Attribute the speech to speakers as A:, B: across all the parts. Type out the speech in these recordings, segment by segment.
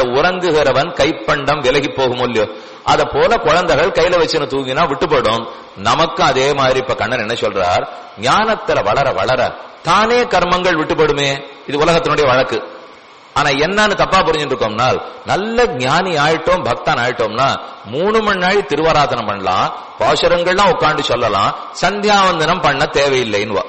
A: உறங்குகிறவன் கைப்பண்டம் விலகி போகும் இல்லையோ அத போல குழந்தைகள் கையில வச்சுன்னு தூங்கினா விட்டுப்படும் நமக்கு அதே மாதிரி இப்ப கண்ணன் என்ன சொல்றார் ஞானத்துல வளர வளர தானே கர்மங்கள் விட்டுப்படுமே இது உலகத்தினுடைய வழக்கு ஆனா என்னன்னு தப்பா புரிஞ்சுட்டு இருக்கோம்னால் நல்ல ஞானி ஆயிட்டோம் பக்தன் ஆயிட்டோம்னா மூணு மணி நாள் திருவாராதனம் பண்ணலாம் பாசுரங்கள்லாம் உட்காந்து சொல்லலாம் சந்தியாவந்தனம் பண்ண தேவையில்லைன்னு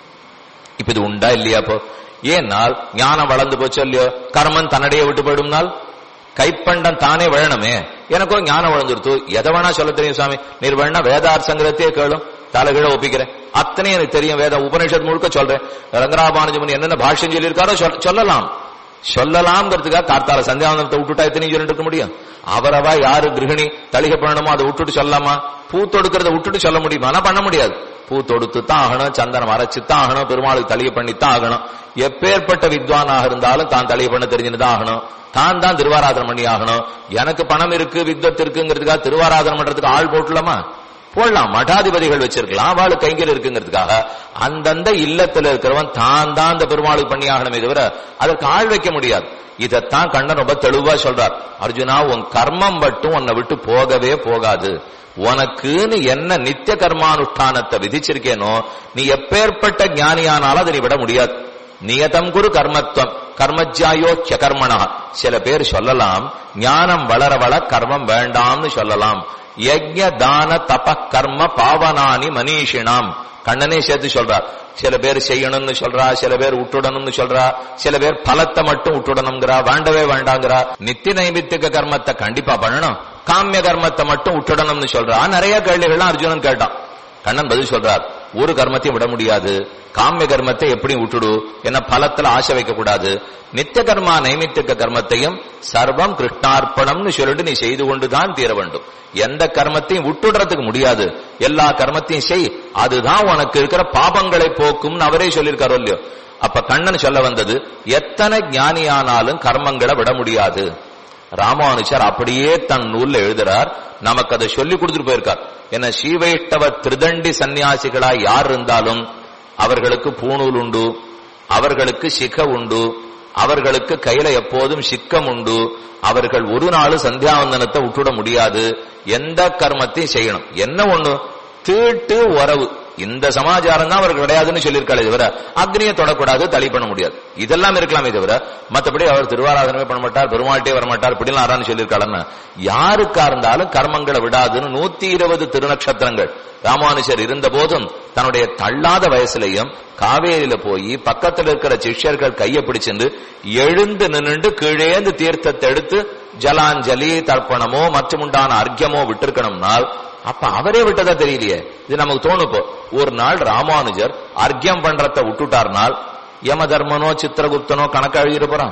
A: இப்ப இது உண்டா இல்லையா அப்போ ஏனால் ஞானம் வளர்ந்து போச்சு இல்லையோ கர்மன் தன்னடைய விட்டு போயிடும்னால் கைப்பண்டம் தானே விழணுமே எனக்கும் ஞானம் வளர்ந்துருத்து எதை வேணா சொல்ல தெரியும் சாமி நீர் வேணா வேதார் சங்கரத்தையே கேளும் தலைகீழ ஒப்பிக்கிறேன் அத்தனையும் எனக்கு தெரியும் வேத உபனிஷத் முழுக்க சொல்றேன் ரங்கராபானுஜமன் என்னென்ன பாஷ்யம் சொல்லியிருக்காரோ சொல்ல- சொல்லலாம் சொல்லலாம்ங்கிறதுக்காக கார்த்தால சந்தியாவந்தனத்தை விட்டுட்டா எத்தனையும் சொல்லிட்டு இருக்க முடியும் அவரவா யாரு கிரகிணி தளிகை பண்ணணுமோ அதை விட்டுட்டு சொல்லலாமா பூ தொடுக்கிறத விட்டுட்டு சொல்ல முடியுமா ஆனா பண்ண முடியாது பூ தொடுத்து தான் ஆகணும் சந்தனம் அரைச்சு தான் ஆகணும் பெருமாளுக்கு தளிகை பண்ணி தான் ஆகணும் எப்பேற்பட்ட வித்வானாக இருந்தாலும் தான் தளிகை பண்ண தெரிஞ்சுன்னு தான் ஆகணும் தான் தான் திருவாராதனம் பண்ணி ஆகணும் எனக்கு பணம் இருக்கு வித்வத் இருக்குங்கிறதுக்காக திருவாராதனம் பண்றதுக்கு ஆள் போட்டலாமா போடலாம் மடாதிபதிகள் வச்சிருக்கலாம் அவளு கைங்கர் இருக்குங்கிறதுக்காக அந்தந்த இல்லத்துல இருக்கிறவன் தான் தான் அந்த பெருமாளுக்கு பண்ணி ஆகணுமே தவிர அதற்கு ஆள் வைக்க முடியாது இதைத்தான் கண்ணன் ரொம்ப தெளிவா சொல்றார் அர்ஜுனா உன் கர்மம் மட்டும் உன்னை விட்டு போகவே போகாது உனக்குன்னு என்ன நித்திய கர்மானுஷ்டானத்தை விதிச்சிருக்கேனோ நீ எப்பேற்பட்ட ஞானியானாலும் அதை நீ விட முடியாது நியதம் குரு கர்மத்துவம் கர்மஜாயோ கர்மணா சில பேர் சொல்லலாம் ஞானம் வளர வள கர்மம் வேண்டாம்னு சொல்லலாம் யஜ்ஞ தான தப கர்ம பாவனானி மனிஷினாம் கண்ணனே சேர்த்து சொல்றார் சில பேர் செய்யணும்னு சொல்றா சில பேர் விட்டுடணும்னு சொல்றா சில பேர் பலத்தை மட்டும் விட்டுடணுங்கிறா வேண்டவே வேண்டாங்கிறா நித்திய நைமித்திக கர்மத்தை கண்டிப்பா பண்ணணும் காமிய கர்மத்தை மட்டும் விட்டுடணும்னு சொல்றா நிறைய கேள்விகள்லாம் அர்ஜுனன் கேட்டான் கண்ணன் பதில் சொல்றார் ஒரு கர்மத்தையும் விட முடியாது காமிய கர்மத்தை எப்படி விட்டுடு என்ன பலத்துல ஆசை வைக்க கூடாது நித்திய கர்மா நைமித்திக கர்மத்தையும் சர்வம் கிருஷ்ணார்ப்பணம்னு சொல்லிட்டு நீ செய்து கொண்டுதான் தீர வேண்டும் எந்த கர்மத்தையும் விட்டுடுறதுக்கு முடியாது எல்லா கர்மத்தையும் செய் அதுதான் உனக்கு இருக்கிற பாபங்களை போக்கும்னு அவரே சொல்லியிருக்காரோ இல்லையோ அப்ப கண்ணன் சொல்ல வந்தது எத்தனை ஞானியானாலும் கர்மங்களை விட முடியாது ராமானுஜர் அப்படியே தன் நூல்ல எழுதுறார் நமக்கு அதை சொல்லி கொடுத்துட்டு போயிருக்கார் என்ன ஸ்ரீவைஷ்ணவ திருதண்டி சன்னியாசிகளா யார் இருந்தாலும் அவர்களுக்கு பூணூல் உண்டு அவர்களுக்கு சிக உண்டு அவர்களுக்கு கையில எப்போதும் சிக்கம் உண்டு அவர்கள் ஒரு நாள் சந்தியாவந்தனத்தை விட்டுட முடியாது எந்த கர்மத்தையும் செய்யணும் என்ன ஒண்ணு தீட்டு உறவு இந்த சமாச்சாரம் தான் அவருக்கு கிடையாதுன்னு சொல்லியிருக்காளே தவிர அக்னியை தொடக்கூடாது தளி பண்ண முடியாது இதெல்லாம் இருக்கலாமே தவிர மத்தபடி அவர் திருவாராதனமே பண்ண மாட்டார் பெருமாட்டே வர மாட்டார் இப்படிலாம் ஆறான்னு சொல்லியிருக்காளன்னா யாருக்கா இருந்தாலும் கர்மங்களை விடாதுன்னு நூத்தி இருபது திருநக்ஷத்திரங்கள் ராமானுஜர் இருந்த போதும் தன்னுடைய தள்ளாத வயசுலயும் காவேரியில போய் பக்கத்துல இருக்கிற சிஷ்யர்கள் கையை பிடிச்சிருந்து எழுந்து நின்னுண்டு கீழேந்து தீர்த்தத்தை எடுத்து ஜலாஞ்சலி தர்ப்பணமோ மற்றும் உண்டான அர்க்கியமோ விட்டிருக்கணும்னால் அப்ப அவரே விட்டதா தெரியலையே இது நமக்கு தோணும் இப்போ ஒரு நாள் ராமானுஜர் அர்க்கியம் பண்றத விட்டுட்டார்னால் யம தர்மனோ சித்திரகுப்தனோ கணக்கு எழுதிட போறான்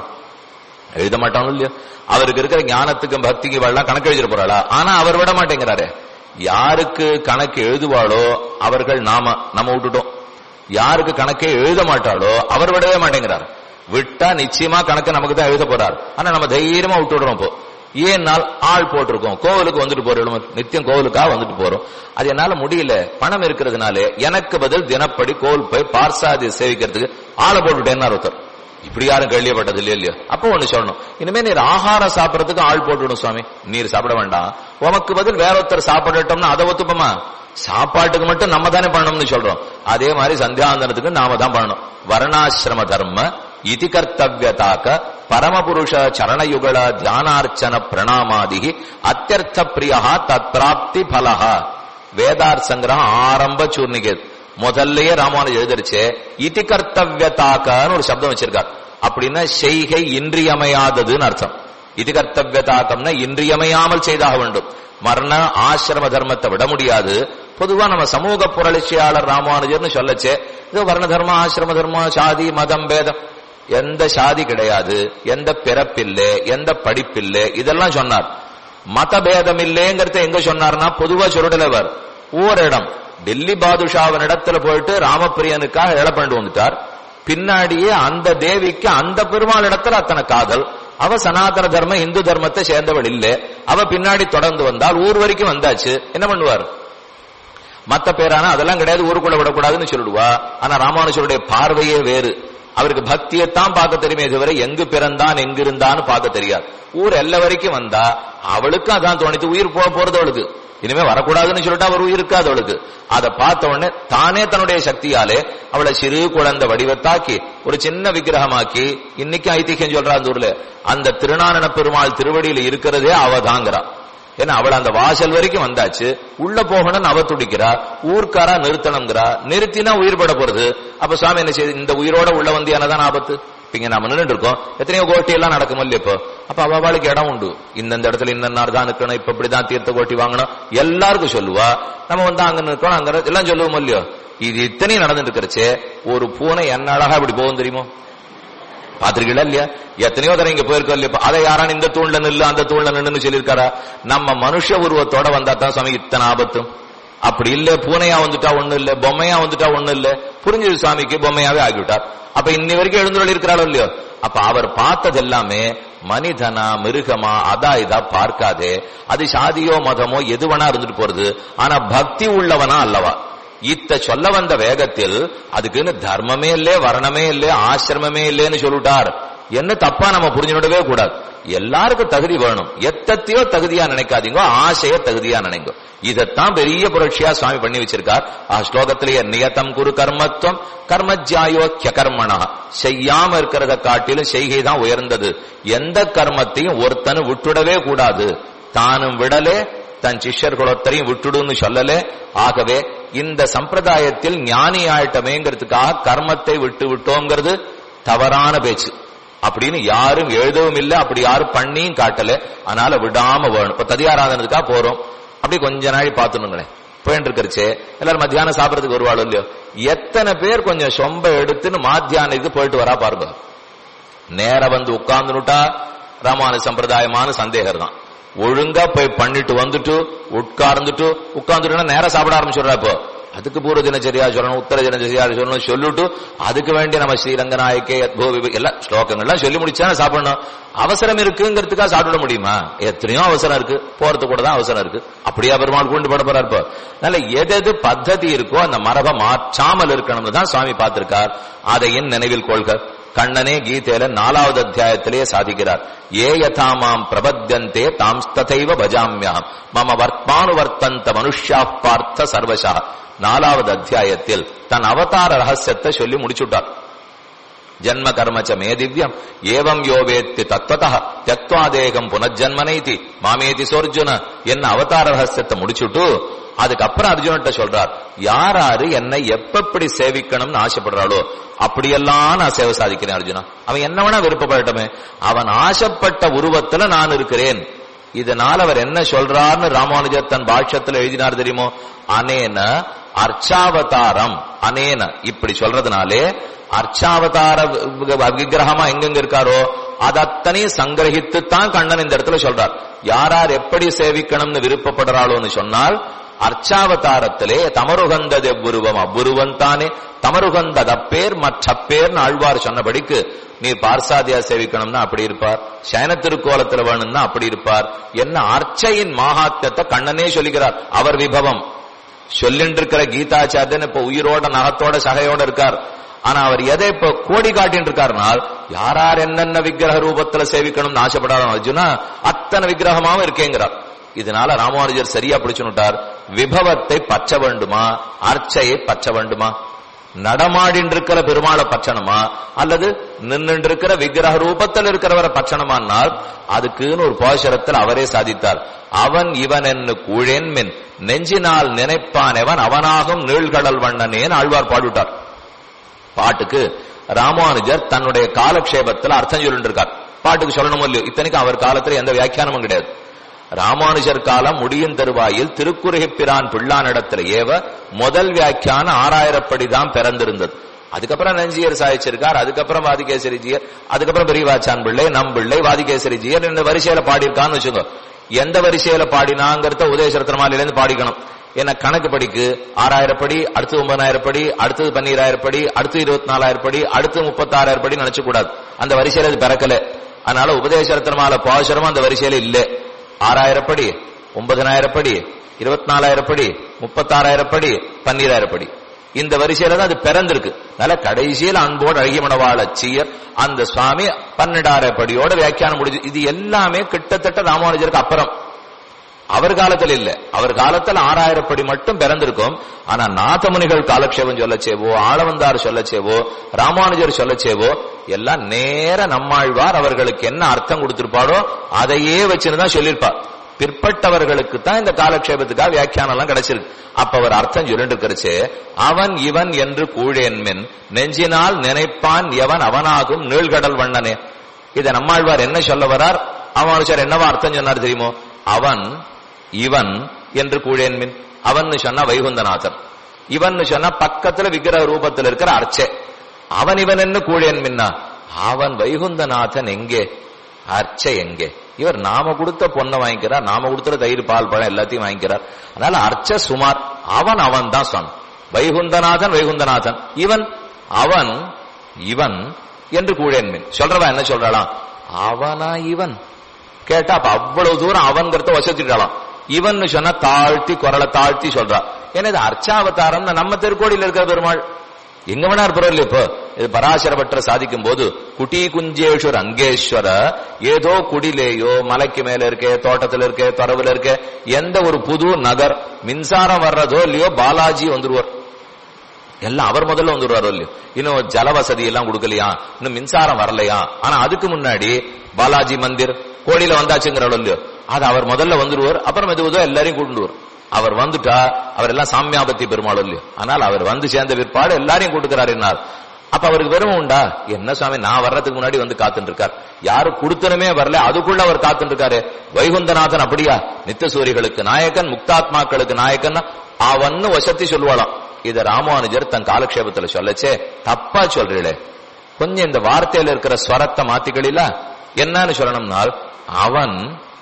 A: எழுத மாட்டானோ இல்லையா அவருக்கு இருக்கிற ஞானத்துக்கும் பக்திக்கு இவெல்லாம் கணக்கு எழுதிட போறாளா ஆனா அவர் விட மாட்டேங்கிறாரே யாருக்கு கணக்கு எழுதுவாளோ அவர்கள் நாம நம்ம விட்டுட்டோம் யாருக்கு கணக்கே எழுத மாட்டாளோ அவர் விடவே மாட்டேங்கிறார் விட்டா நிச்சயமா கணக்கு நமக்கு தான் எழுத போறார் ஆனா நம்ம தைரியமா விட்டு விடுறோம் இப்போ ஏனால் ஆள் போட்டிருக்கோம் கோவிலுக்கு வந்துட்டு போறோம் நித்தியம் கோவிலுக்காக வந்துட்டு போறோம் அது என்னால முடியல பணம் இருக்கிறதுனால எனக்கு பதில் தினப்படி கோவில் போய் பார்சாதி சேவிக்கிறதுக்கு ஆளை போட்டுட்டேன்னா ஒருத்தர் இப்படி யாரும் கேள்விப்பட்டது இல்லையா இல்லையோ அப்போ ஒண்ணு சொல்லணும் இனிமே நீர் ஆகாரம் சாப்பிடறதுக்கு ஆள் போட்டுவிடும் சுவாமி நீர் சாப்பிட வேண்டாம் உமக்கு பதில் வேற ஒருத்தர் சாப்பிடட்டோம்னா அதை ஒத்துப்போமா சாப்பாட்டுக்கு மட்டும் நம்ம தானே பண்ணணும்னு சொல்றோம் அதே மாதிரி சந்தியாந்தனத்துக்கு நாம தான் பண்ணணும் வர்ணாசிரம தர்ம இதி கர்த்தவியதாக்க பரமபுருஷ சரணயுகள தியானார்ச்சன பிரணாமாதி அத்தியர்த்த பிரியா தத்ராப்தி பலஹா வேதார் சங்கிரகம் ஆரம்ப சூர்ணிகேத் முதல்லயே ராமானுஜர் எழுதிருச்சு இதி கர்த்தவியதாக்கன்னு ஒரு சப்தம் வச்சிருக்கார் அப்படின்னா செய்கை இன்றியமையாததுன்னு அர்த்தம் இது கர்த்தவியதாக்கம்னா இன்றியமையாமல் செய்தாக வேண்டும் மரண ஆசிரம தர்மத்தை விட முடியாது பொதுவா நம்ம சமூக புரட்சியாளர் ராமானுஜர்னு சொல்லச்சே இது வர்ண தர்மம் ஆசிரம தர்மம் சாதி மதம் பேதம் எந்த சாதி கிடையாது எந்த பிறப்பில்லை எந்த படிப்பில்லை இதெல்லாம் சொன்னார் மத பேதம் இல்லைங்கிறத எங்க சொன்னார்னா பொதுவா சொல்லிடலவர் ஓரிடம் டெல்லி பாதுஷாவின் இடத்துல போயிட்டு ராமப்பிரியனுக்காக இழ பண்ணிட்டு வந்துட்டார் பின்னாடியே அந்த தேவிக்கு அந்த பெருமாள் இடத்துல அத்தனை காதல் அவ சனாதன தர்ம இந்து தர்மத்தை சேர்ந்தவள் இல்ல அவ பின்னாடி தொடர்ந்து வந்தால் ஊர் வரைக்கும் வந்தாச்சு என்ன பண்ணுவார் மத்த பேரானா அதெல்லாம் கிடையாது ஊருக்குள்ள விடக்கூடாதுன்னு சொல்லிடுவா ஆனா ராமானுஜருடைய பார்வையே வேறு அவருக்கு பக்தியைத்தான் பார்க்க தெரியுமே தவிர எங்கு பிறந்தான் எங்கிருந்தான்னு பார்க்க தெரியாது ஊர் எல்லை வரைக்கும் வந்தா அவளுக்கு அதான் தோணித்து உயிர் போக போறது அவளுக்கு இனிமே வரக்கூடாதுன்னு சொல்லிட்டு அவர் உயிர் இருக்காது அவளுக்கு அதை பார்த்த உடனே தானே தன்னுடைய சக்தியாலே அவளை சிறு குழந்தை வடிவத்தாக்கி ஒரு சின்ன விக்கிரகமாக்கி இன்னைக்கு ஐதிஹ்யம் சொல்றா அந்த ஊர்ல அந்த திருநானன பெருமாள் திருவடியில இருக்கிறதே அவதாங்கிறா ஏன்னா அவள் அந்த வாசல் வரைக்கும் வந்தாச்சு உள்ள போகணும்னு அவ துடிக்கிறா ஊர்க்காரா நிறுத்தணுங்கிறா நிறுத்தினா உயிர் பட போறது அப்ப சுவாமி என்ன செய்யுது இந்த உயிரோட உள்ள வந்தியானதான் ஆபத்து இப்ப இங்க நாம நின்றுட்டு இருக்கோம் எத்தனையோ கோட்டி எல்லாம் நடக்கும் இல்லையா இப்போ அப்ப அவளுக்கு இடம் உண்டு இந்தந்த இடத்துல இந்த தான் நிக்கணும் இப்ப இப்படிதான் தீர்த்த கோட்டி வாங்கணும் எல்லாருக்கும் சொல்லுவா நம்ம வந்து அங்க நிற்கணும் அங்க எல்லாம் சொல்லுவோம் இல்லையோ இது இத்தனையும் நடந்துட்டு இருக்கிறச்சே ஒரு பூனை என்ன அழகா இப்படி போகும் தெரியுமோ பாத்திருக்கீங்களா இல்லையா எத்தனையோ தடவை இங்க போயிருக்கோம் இல்லையா அதை யாரான இந்த தூண்ல நில்லு அந்த தூண்ல நின்னு சொல்லியிருக்காரா நம்ம மனுஷ உருவத்தோட வந்தா தான் சுவாமி இத்தனை ஆபத்தும் அப்படி இல்ல பூனையா வந்துட்டா ஒண்ணு இல்ல பொம்மையா வந்துட்டா ஒண்ணு இல்ல புரிஞ்சது சுவாமிக்கு பொம்மையாவே ஆகிவிட்டார் அப்ப இன்னி வரைக்கும் எழுந்துள்ள இருக்கிறாளோ இல்லையோ அப்ப அவர் பார்த்தது எல்லாமே மனிதனா மிருகமா அதா இதா பார்க்காதே அது சாதியோ மதமோ எது வேணா இருந்துட்டு போறது ஆனா பக்தி உள்ளவனா அல்லவா இத்த சொல்ல வந்த வேகத்தில் அதுக்குன்னு தர்மமே இல்லே வர்ணமே இல்லே ஆசிரமமே இல்லேன்னு சொல்லிட்டார் என்ன தப்பா நம்ம புரிஞ்சுடவே கூடாது எல்லாருக்கும் தகுதி வேணும் எத்தத்தையோ தகுதியா நினைக்காதீங்க ஆசைய தகுதியா நினைங்க இதத்தான் பெரிய புரட்சியா சுவாமி பண்ணி வச்சிருக்கார் ஆ ஸ்லோகத்திலேயே நியத்தம் குரு கர்மத்துவம் கர்மஜாயோக்கிய கர்மனா செய்யாம இருக்கிறத காட்டிலும் செய்கை தான் உயர்ந்தது எந்த கர்மத்தையும் ஒருத்தனு விட்டுடவே கூடாது தானும் விடலே தன் சிஷ்யர்களொத்தரையும் விட்டுடுன்னு சொல்லலே ஆகவே இந்த சம்பிரதாயத்தில் ஞானி ஆயிட்டமேங்கிறதுக்காக கர்மத்தை விட்டு விட்டோங்கிறது தவறான பேச்சு அப்படின்னு யாரும் எழுதவும் இல்லை அப்படி யாரும் பண்ணியும் காட்டல அதனால விடாம வேணும் இப்ப ததியாராதனத்துக்காக போறோம் அப்படி கொஞ்ச நாள் பார்த்துனுங்களேன் போயிட்டு இருக்கிறச்சே எல்லாரும் மத்தியானம் சாப்பிடறதுக்கு வருவாள் இல்லையோ எத்தனை பேர் கொஞ்சம் சொம்ப எடுத்துன்னு மாத்தியானத்துக்கு போயிட்டு வரா பாருங்க நேர வந்து உட்கார்ந்துட்டா ராமானு சம்பிரதாயமான சந்தேகம் தான் ஒழுங்கா போய் பண்ணிட்டு வந்துட்டு உட்கார்ந்துட்டு உட்கார்ந்துட்டு நேரம் சாப்பிட ஆரம்பிச்சுடுறா இப்போ அதுக்கு பூர்வ தினச்சரியா சொல்லணும் உத்தர தினச்சரியா சொல்லணும் சொல்லிட்டு அதுக்கு வேண்டிய நம்ம ஸ்ரீரங்க நாயக்கே யத்போவி எல்லாம் ஸ்லோகங்கள்லாம் சொல்லி முடிச்சா சாப்பிடணும் அவசரம் இருக்குங்கிறதுக்காக சாப்பிட முடியுமா எத்தனையோ அவசரம் இருக்கு போறது கூட தான் அவசரம் இருக்கு அப்படியா பெருமாள் கொண்டு பட போறாரு இப்போ அதனால எது எது பத்ததி இருக்கோ அந்த மரபை மாற்றாமல் இருக்கணும்னு தான் சுவாமி பார்த்திருக்கார் அதையும் நினைவில் கொள்க கண்ணனே கீதையில நாலாவது அத்தியாயத்திலேயே சாதிக்கிறார் ஏ யதாமாம் பிரபத்தியந்தே தாம் ததைவ பஜாமியாம் மம வர்த்தானுவர்த்தந்த மனுஷ்யா பார்த்த சர்வசா நாலாவது அத்தியாயத்தில் தன் அவதார ரகசியத்தை சொல்லி முடிச்சுட்டார் ஜன்ம கர்மச்ச மே திவ்யம் ஏவம் யோவேத்தி தத்வத தத்வாதேகம் புனஜன்மனைதி மாமேதி சோர்ஜுன என்ன அவதார ரகசியத்தை முடிச்சுட்டு அதுக்கப்புறம் அர்ஜுனன்ட்ட சொல்றார் யார் யாரு என்னை எப்பப்படி சேவிக்கணும்னு ஆசைப்படுறாளோ அப்படியெல்லாம் நான் சேவை சாதிக்கிறேன் அர்ஜுனா அவன் என்ன வேணா விருப்பப்படட்டுமே அவன் ஆசைப்பட்ட உருவத்துல நான் இருக்கிறேன் இதனால் அவர் என்ன சொல்றார்னு ராமானுஜர் தன் பாஷ்யத்துல எழுதினார் தெரியுமோ அனேன அர்ச்சாவதாரம் அனேன இப்படி சொல்றதுனாலே அர்ச்சாவதார விக்கிரகமா எங்கெங்க இருக்காரோ அது அத்தனையும் சங்கிரகித்து தான் கண்ணன் இந்த இடத்துல சொல்றார் யார் யார் எப்படி சேவிக்கணும்னு விருப்பப்படுறாளோன்னு சொன்னால் அர்ச்சாவதாரத்திலே தமருகந்தது எவ்வுருவம் அவ்வுருவம் தானே தமருகந்தத பேர் மற்ற பேர்னு ஆழ்வார் சொன்னபடிக்கு நீ பார்சாதியா சேவிக்கணும்னா அப்படி இருப்பார் சயன திருக்கோலத்துல வேணும்னா அப்படி இருப்பார் என்ன அர்ச்சையின் மாகாத்தியத்தை கண்ணனே சொல்லுகிறார் அவர் விபவம் சொல்லிட்டு இருக்கிற கீதாச்சாரியன் இப்ப உயிரோட நகத்தோட சகையோட இருக்கார் ஆனா அவர் எதை இப்ப கோடி காட்டின்னு இருக்காருனால் யார் யார் என்னென்ன விக்கிரக ரூபத்துல சேவிக்கணும்னு ஆசைப்படாத அர்ஜுனா அத்தனை விக்கிரகமாவும் இருக்கேங்கிறார் இதனால ராமானுஜர் சரியா பிடிச்சுட்டார் விபவத்தை பற்ற வேண்டுமா அர்ச்சையை பற்ற வேண்டுமா நடமாடின்னு இருக்கிற பெருமாளை பற்றணுமா அல்லது நின்று இருக்கிற விக்கிரக ரூபத்தில் இருக்கிறவரை பற்றணுமானால் அதுக்குன்னு ஒரு போஷரத்தில் அவரே சாதித்தார் அவன் இவன் என்று கூழேன்மின் நெஞ்சினால் நினைப்பான் எவன் அவனாகும் நீழ்கடல் வண்ணனேன்னு ஆழ்வார் பாடுட்டார் பாட்டுக்கு ராமானுஜர் தன்னுடைய காலக்ஷேபத்தில் அர்த்தம் சொல்லிட்டு இருக்கார் பாட்டுக்கு சொல்லணும் இல்லையோ இத்தனைக்கு அவர் காலத்துல எந்த வியாக்கியானமும் கிடையாது ராமானுஜர் காலம் முடியும் தருவாயில் திருக்குறுகிப்பிரான் பிள்ளானிடத்துல ஏவ முதல் வியாக்கியான ஆறாயிரப்படி தான் பிறந்திருந்தது அதுக்கப்புறம் நஞ்சியர் சாதிச்சிருக்கார் அதுக்கப்புறம் வாதிகேசரிஜியர் அதுக்கப்புறம் பெரியவாச்சான் பிள்ளை நம் பிள்ளை வாதிகேசரிஜியர் இந்த வரிசையில பாடியிருக்கான்னு வச்சுக்கோ எந்த வரிசையில பாடினாங்கிறத உதயசரத்திரமாலிலேருந்து பாடிக்கணும் ஏன்னா கணக்கு படிக்கு ஆறாயிரம் படி அடுத்து ஒன்பதாயிரம் படி அடுத்தது பன்னீராயிரம் படி அடுத்து இருபத்தி நாலாயிரம் படி அடுத்து முப்பத்தாறாயிரம் படி நினைச்சு கூடாது அந்த வரிசையில அது பிறக்கல அதனால உபதேசரத்திரமால பாசுரமும் அந்த வரிசையில இல்லை ஆறாயிரம் படி ஒன்பதனாயிரம் படி இருபத்தி நாலாயிரம் படி முப்பத்தாறாயிரம் படி பன்னீராயிரம் படி இந்த வரிசையில தான் அது பிறந்திருக்கு அதனால கடைசியில் அன்போடு அழகிமணவாள சீயர் அந்த சுவாமி பன்னெண்டாயிரப்படியோட வியாக்கியானம் முடிஞ்சு இது எல்லாமே கிட்டத்தட்ட ராமானுஜருக்கு அப்புறம் அவர் காலத்துல இல்ல அவர் காலத்துல ஆறாயிரப்படி மட்டும் பிறந்திருக்கும் ஆனா நாதமுனிகள் காலக்ஷேபம் சொல்லச்சேவோ ஆளவந்தார் சொல்லச்சேவோ ராமானுஜர் சொல்லச்சேவோ எல்லாம் நேர நம்மாழ்வார் அவர்களுக்கு என்ன அர்த்தம் கொடுத்திருப்பாரோ அதையே வச்சுன்னு சொல்லியிருப்பார் பிற்பட்டவர்களுக்கு தான் இந்த காலக்ஷேபத்துக்காக வியாக்கியானம் எல்லாம் கிடைச்சிருக்கு அப்ப அவர் அர்த்தம் சொல்லிட்டு இருக்கிறச்சு அவன் இவன் என்று கூழேன்மின் நெஞ்சினால் நினைப்பான் எவன் அவனாகும் நீழ்கடல் வண்ணனே இத நம்மாழ்வார் என்ன சொல்ல வரார் ராமானுஜர் என்னவா அர்த்தம் சொன்னார் தெரியுமோ அவன் இவன் என்று கூழேன்மின் அவன் சொன்னா வைகுந்தநாதன் இவன் சொன்னா பக்கத்துல விக்கிரக ரூபத்தில் இருக்கிற அர்ச்சே அவன் இவன் என்று கூழேன்மின்னா அவன் வைகுந்தநாதன் எங்கே அர்ச்சை எங்கே இவர் நாம கொடுத்த பொண்ணை வாங்கிக்கிறார் நாம கொடுத்த தயிர் பால் பழம் எல்லாத்தையும் வாங்கிக்கிறார் அதனால அர்ச்ச சுமார் அவன் அவன் தான் சொன்னான் வைகுந்தநாதன் வைகுந்தநாதன் இவன் அவன் இவன் என்று கூழேன்மின் சொல்றவா என்ன சொல்றாளாம் அவனா இவன் கேட்டா அப்ப அவ்வளவு தூரம் அவன்கிறத வசத்திட்டாலாம் இவன் சொன்னா தாழ்த்தி குரலை தாழ்த்தி சொல்றா ஏன்னா இது அர்ச்சாவதாரம் நம்ம திருக்கோடியில் இருக்கிற பெருமாள் எங்க வேணா இருப்பார் இப்போ இது பராசரப்பற்ற சாதிக்கும் போது குட்டி குஞ்சேஸ்வர் அங்கேஸ்வர ஏதோ குடிலேயோ மலைக்கு மேல இருக்கே தோட்டத்துல இருக்கே தொரவுல இருக்கே எந்த ஒரு புது நகர் மின்சாரம் வர்றதோ இல்லையோ பாலாஜி வந்துருவார் எல்லாம் அவர் முதல்ல வந்துருவாரோ இல்லையோ இன்னும் ஜல வசதி எல்லாம் கொடுக்கலையா இன்னும் மின்சாரம் வரலையா ஆனா அதுக்கு முன்னாடி பாலாஜி மந்திர் கோடியில வந்தாச்சுங்கிறாரோ இல்லையோ அது அவர் முதல்ல வந்துருவார் அப்புறம் மெதுவதோ எல்லாரையும் கூட்டுவார் அவர் வந்துட்டா அவர் எல்லாம் சாமியாபத்தி பெருமாள் இல்லையோ ஆனால் அவர் வந்து சேர்ந்த பிற்பாடு எல்லாரையும் கூட்டுக்கிறார் என்னார் அப்ப அவருக்கு வெறும் உண்டா என்ன சுவாமி நான் வர்றதுக்கு முன்னாடி வந்து காத்துட்டு இருக்கார் யாரு கொடுத்தனுமே வரல அதுக்குள்ள அவர் காத்துட்டு இருக்காரு வைகுந்தநாதன் அப்படியா நித்தசூரிகளுக்கு நாயக்கன் முக்தாத்மாக்களுக்கு நாயக்கன் அவன்னு வசத்தி சொல்லுவாளாம் இத ராமானுஜர் தன் காலக்ஷேபத்துல சொல்லச்சே தப்பா சொல்றீங்களே கொஞ்சம் இந்த வார்த்தையில இருக்கிற ஸ்வரத்தை மாத்திக்கலில என்னன்னு சொல்லணும்னால் அவன்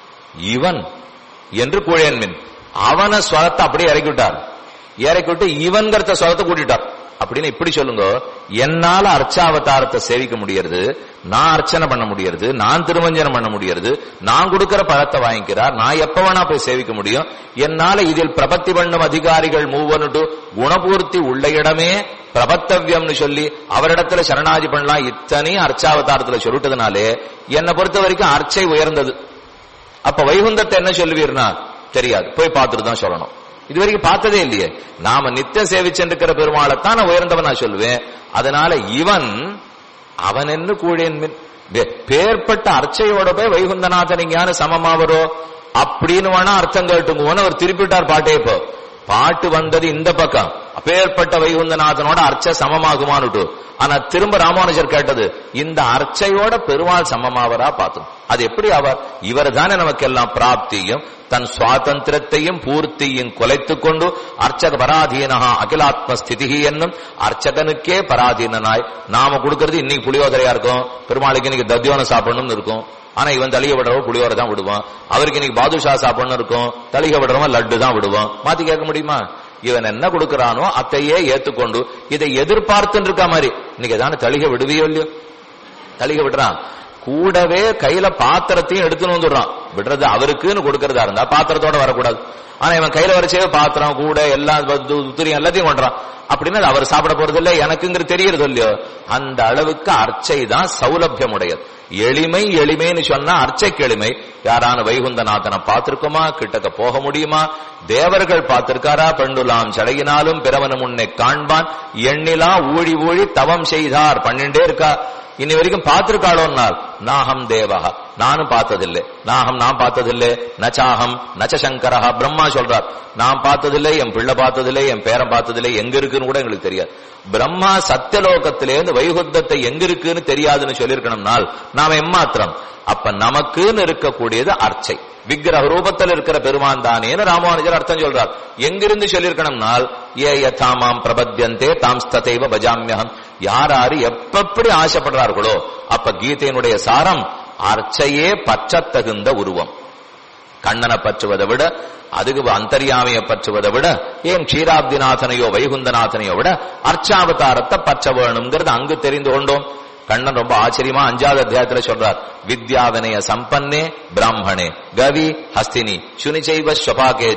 A: இவன் என்று கூழேன்மின் அவன ஸ்வரத்தை அப்படியே இறக்கி விட்டார் இறக்கி விட்டு இவன்கிறத ஸ்வரத்தை கூட்டிட்டார் அப்படின்னு இப்படி சொல்லுங்க என்னால அர்ச்சாவதாரத்தை சேவிக்க முடியறது நான் அர்ச்சனை பண்ண முடியறது நான் திருமஞ்சனம் பண்ண முடியறது நான் கொடுக்கிற பழத்தை வாங்கிக்கிறார் நான் எப்ப வேணா போய் சேவிக்க முடியும் என்னால இதில் பிரபத்தி பண்ணும் அதிகாரிகள் மூவனுட்டு குணபூர்த்தி உள்ள இடமே பிரபத்தவியம்னு சொல்லி அவரிடத்துல சரணாதி பண்ணலாம் இத்தனை அர்ச்சாவதாரத்துல சொல்லிட்டதுனாலே என்னை பொறுத்த வரைக்கும் அர்ச்சை உயர்ந்தது அப்ப வைகுந்தத்தை என்ன சொல்லுவீர்னா தெரியாது போய் பார்த்துட்டு தான் சொல்லணும் இது வரைக்கும் பார்த்ததே இல்லையே நாம நித்தியம் சேவிச்சிருக்கிற பெருமாளைத்தான் நான் உயர்ந்தவன் நான் சொல்லுவேன் அதனால இவன் அவன் என்ன கூழேன் பேர்பட்ட அர்ச்சையோட போய் வைகுந்தநாதன் இங்கான சமமாவரோ அப்படின்னு வேணா அர்த்தம் கேட்டுங்குவோன்னு அவர் திருப்பிட்டார் பாட்டே இப்போ பாட்டு வந்தது இந்த பக்கம் அப்பேற்பட்ட வைகுந்தநாதனோட அர்ச்சை சமமாகுமானுட்டு ஆனா திரும்ப ராமானுஜர் கேட்டது இந்த அர்ச்சையோட பெருமாள் சமமாவரா பார்த்தோம் அது எப்படி ஆவார் இவர் தானே நமக்கெல்லாம் பிராப்தியும் தன் சுவாதந்திரத்தையும் பூர்த்தியும் குலைத்துக் கொண்டு அர்ச்சக பராதீனஹா அகிலாத்ம ஸ்திதி என்னும் அர்ச்சகனுக்கே பராதீனனாய் நாம கொடுக்கறது இன்னைக்கு புளியோதரையா இருக்கும் பெருமாளுக்கு இன்னைக்கு தத்தியோனம் சாப்பிடணும்னு இருக்கும் ஆனா இவன் தலிக விடுறவன் புளியோரை தான் விடுவான் அவருக்கு இன்னைக்கு பாதுஷா சாப்பிடணும் இருக்கும் தலிக விடுறவன் லட்டு தான் விடுவான் மாத்தி கேட்க முடியுமா இவன் என்ன கொடுக்கறானோ அத்தையே ஏத்துக்கொண்டு இதை எதிர்பார்த்துன்னு இருக்கா மாதிரி இன்னைக்கு ஏதான தலிக விடுவியோ இல்லையோ தலிக விடுறான் கூடவே கையில பாத்திரத்தையும் எடுத்துன்னு வந்துடுறான் விடுறது அவருக்குன்னு கொடுக்கறதா இருந்தா பாத்திரத்தோட வரக்கூடாது ஆனா இவன் கையில வரைச்சே பாத்திரம் கூட எல்லாம் துரியம் எல்லாத்தையும் கொண்டுறான் அப்படின்னு அது அவர் சாப்பிட போறது இல்ல எனக்குங்கிறது தெரியறது இல்லையோ அந்த அளவுக்கு அர்ச்சை தான் சௌலபியம் உடையது எளிமை எளிமைன்னு சொன்னா அர்ச்சைக்கு எளிமை யாரான வைகுந்தநாதனை பார்த்திருக்குமா கிட்டக்க போக முடியுமா தேவர்கள் பார்த்திருக்காரா பெண்டுலாம் சடையினாலும் பிறவனு முன்னே காண்பான் எண்ணிலா ஊழி ஊழி தவம் செய்தார் பண்ணிண்டே இருக்கா இனி வரைக்கும் பார்த்திருக்காளோன்னால் நாகம் தேவஹா நானும் பார்த்ததில்லை நாகம் நான் பார்த்ததில்லை நச்சாகம் நச்ச சங்கரஹா பிரம்மா சொல்றார் நான் பார்த்ததில்லை என் பிள்ளை பார்த்ததில்லை என் பேரன் பார்த்ததில்லை எங்க இருக்குன்னு கூட எங்களுக்கு தெரியாது பிரம்மா சத்தியலோகத்திலேருந்து வைகுத்தத்தை எங்க இருக்குன்னு தெரியாதுன்னு சொல்லியிருக்கணும்னால் நாம எம்மாத்திரம் அப்ப நமக்குன்னு இருக்கக்கூடியது அர்ச்சை விக்கிரக ரூபத்தில் இருக்கிற பெருமான் தானேன்னு ராமானுஜர் அர்த்தம் சொல்றார் எங்கிருந்து சொல்லியிருக்கணும்னால் ஏ யதாமாம் பிரபத்தியந்தே தாம் ஸ்ததைவ பஜாமியகம் யார் யாரு எப்பப்படி ஆசைப்படுறார்களோ அப்ப கீதையினுடைய சாரம் அர்ச்சையே பற்றத்தகுந்த உருவம் கண்ணனை பற்றுவதை விட அதுக்கு அந்தரியாமையை பற்றுவதை விட ஏன் க்ஷீராப்திநாதனையோ வைகுந்தநாதனையோ விட அர்ச்சாவதாரத்தை பற்ற வேணுங்கிறது அங்கு தெரிந்து கொண்டோம் கண்ணன் ரொம்ப ஆச்சரியமா அஞ்சாவது அத்தியாயத்துல சொல்றார் வித்யா வினய சம்பன்னே பிராமணே கவி ஹஸ்தினி சுனிச்சைவ ஸ்வபாகேச்ச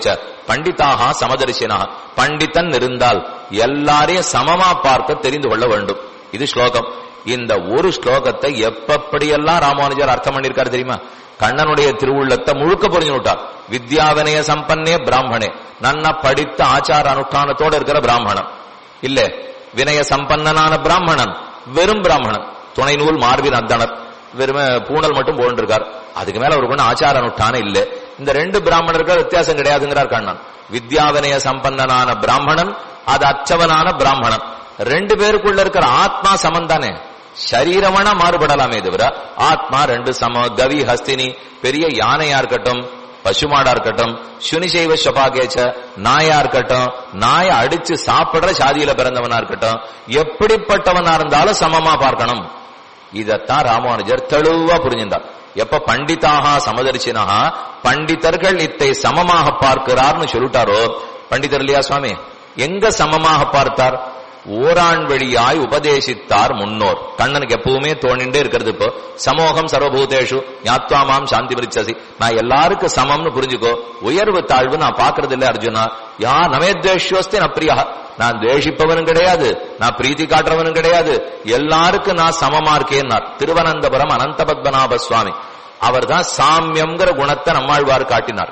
A: பண்டிதாக சமதரிசினா பண்டிதன் இருந்தால் எல்லாரையும் சமமா பார்க்க தெரிந்து கொள்ள வேண்டும் இது ஸ்லோகம் இந்த ஒரு ஸ்லோகத்தை எப்படியெல்லாம் ராமானுஜர் அர்த்தம் பண்ணிருக்காரு தெரியுமா கண்ணனுடைய திருவுள்ளத்தை முழுக்க புரிஞ்சு விட்டார் வித்யாவினய சம்பன்னே பிராமணே நன்னா படித்த ஆச்சார அனுஷ்டானத்தோட இருக்கிற பிராமணன் இல்ல வினய சம்பன்னனான பிராமணன் வெறும் பிராமணன் துணை நூல் மார்பின் அந்தனர் வெறும் பூணல் மட்டும் போன்றிருக்கார் அதுக்கு மேல அவருக்கு ஒன்றும் ஆச்சார அனுஷ்டானம் இல்ல இந்த ரெண்டு பிராமணர்கள் வித்தியாசம் கிடையாதுங்கிறார் கண்ணன் வித்யாவினய சம்பன்னனான பிராமணன் அது அச்சவனான பிராமணன் ரெண்டு பேருக்குள்ள இருக்கிற ஆத்மா சமந்தானே சரீரமனா மாறுபடலாமே தவிர ஆத்மா ரெண்டு சம கவி ஹஸ்தினி பெரிய யானையா இருக்கட்டும் பசுமாடா இருக்கட்டும் சுனிசைவ சபாகேச்ச நாயா இருக்கட்டும் நாய அடிச்சு சாப்பிடுற சாதியில பிறந்தவனா இருக்கட்டும் எப்படிப்பட்டவனா இருந்தாலும் சமமா பார்க்கணும் இதத்தான் ராமானுஜர் தெளிவா புரிஞ்சிருந்தார் எப்ப பண்டிதாக சமதரிசினா பண்டிதர்கள் இத்தை சமமாக பார்க்கிறார்னு சொல்லிட்டாரோ பண்டிதர் இல்லையா சுவாமி எங்க சமமாக பார்த்தார் ஓரான் வழியாய் உபதேசித்தார் முன்னோர் கண்ணனுக்கு எப்பவுமே தோணிண்டே இருக்கிறது இப்போ சமூகம் சர்வபூதேஷு ஞாத்வாமாம் சாந்தி விரிச்சசி நான் எல்லாருக்கும் சமம்னு புரிஞ்சுக்கோ உயர்வு தாழ்வு நான் பாக்குறது இல்ல அர்ஜுனா யா நமேத்வேஷ்யோஸ்தி நப்பிரியா நான் துவேஷிப்பவனும் கிடையாது நான் பிரீத்தி காட்டுறவனும் கிடையாது எல்லாருக்கும் நான் சமமா இருக்கேன்னார் திருவனந்தபுரம் அனந்த பத்மநாப சுவாமி அவர் தான் சாமியம்ங்கிற குணத்தை நம்மாழ்வார் காட்டினார்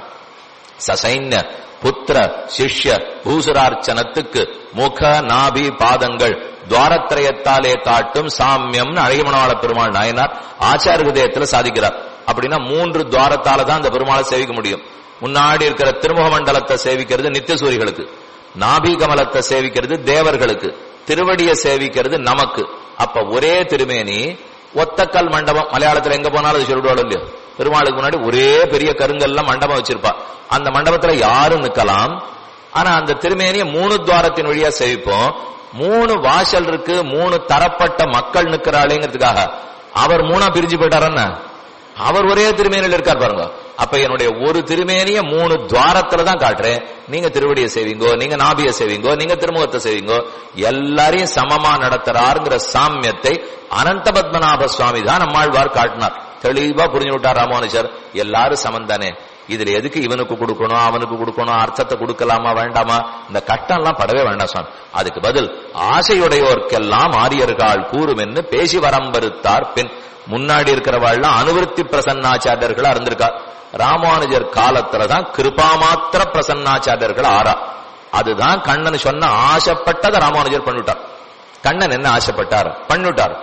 A: சசைன்ய புத்திர சிஷ்ய பூசுரார்ச்சனத்துக்கு முக நாபி பாதங்கள் துவாரத்திரயத்தாலே காட்டும் சாமியம் அழகிமணவாள பெருமாள் நாயனார் ஆச்சார ஹிருதயத்துல சாதிக்கிறார் அப்படின்னா மூன்று துவாரத்தால தான் அந்த பெருமாளை சேவிக்க முடியும் முன்னாடி இருக்கிற திருமுக மண்டலத்தை சேவிக்கிறது நித்தியசூரிகளுக்கு நாபி கமலத்தை சேவிக்கிறது தேவர்களுக்கு திருவடியை சேவிக்கிறது நமக்கு அப்ப ஒரே திருமேனி ஒத்தக்கல் மண்டபம் மலையாளத்துல எங்க போனாலும் அது சொல்லிடுவாள் இல்லையோ பெருமாளுக்கு முன்னாடி ஒரே பெரிய கருங்கல்ல மண்டபம் வச்சிருப்பா அந்த மண்டபத்துல யாரும் நிக்கலாம் ஆனா அந்த திருமேனிய மூணு துவாரத்தின் வழியா சேவிப்போம் மூணு வாசல் இருக்கு மூணு தரப்பட்ட மக்கள் நிக்கிறாளேங்கிறதுக்காக அவர் மூணா பிரிஞ்சு போயிட்டாரன்னு அவர் ஒரே திருமேனியில் இருக்கார் பாருங்க அப்ப என்னுடைய ஒரு திருமேனிய மூணு துவாரத்துல தான் காட்டுறேன் நீங்க திருவடியை சேவிங்கோ நீங்க நாபிய சேவிங்கோ நீங்க திருமுகத்தை சேவிங்கோ எல்லாரையும் சமமா நடத்துறாருங்கிற சாமியத்தை அனந்த பத்மநாப சுவாமி தான் நம்மாழ்வார் காட்டினார் தெளிவா புரிஞ்சு விட்டார் ராமானுஜர் எல்லாரும் சமந்தானே இதுல எதுக்கு இவனுக்கு கொடுக்கணும் அவனுக்கு கொடுக்கணும் அர்த்தத்தை கொடுக்கலாமா வேண்டாமா இந்த கட்டம் எல்லாம் படவே வேண்டாம் சுவாமி அதுக்கு பதில் ஆசையுடையோர்க்கெல்லாம் ஆரியர்கள் கூறும் என்று பேசி வரம்பருத்தார் பின் முன்னாடி இருக்கிறவாள்லாம் அனுவருத்தி பிரசன்னாச்சாரியர்களா இருந்திருக்கா ராமானுஜர் காலத்துலதான் கிருபாமாத்திர பிரசன்னாச்சாரியர்கள் ஆறா அதுதான் கண்ணன் சொன்ன ஆசைப்பட்டதை ராமானுஜர் பண்ணிவிட்டார் கண்ணன் என்ன ஆசைப்பட்டார் பண்ணிவிட்டார்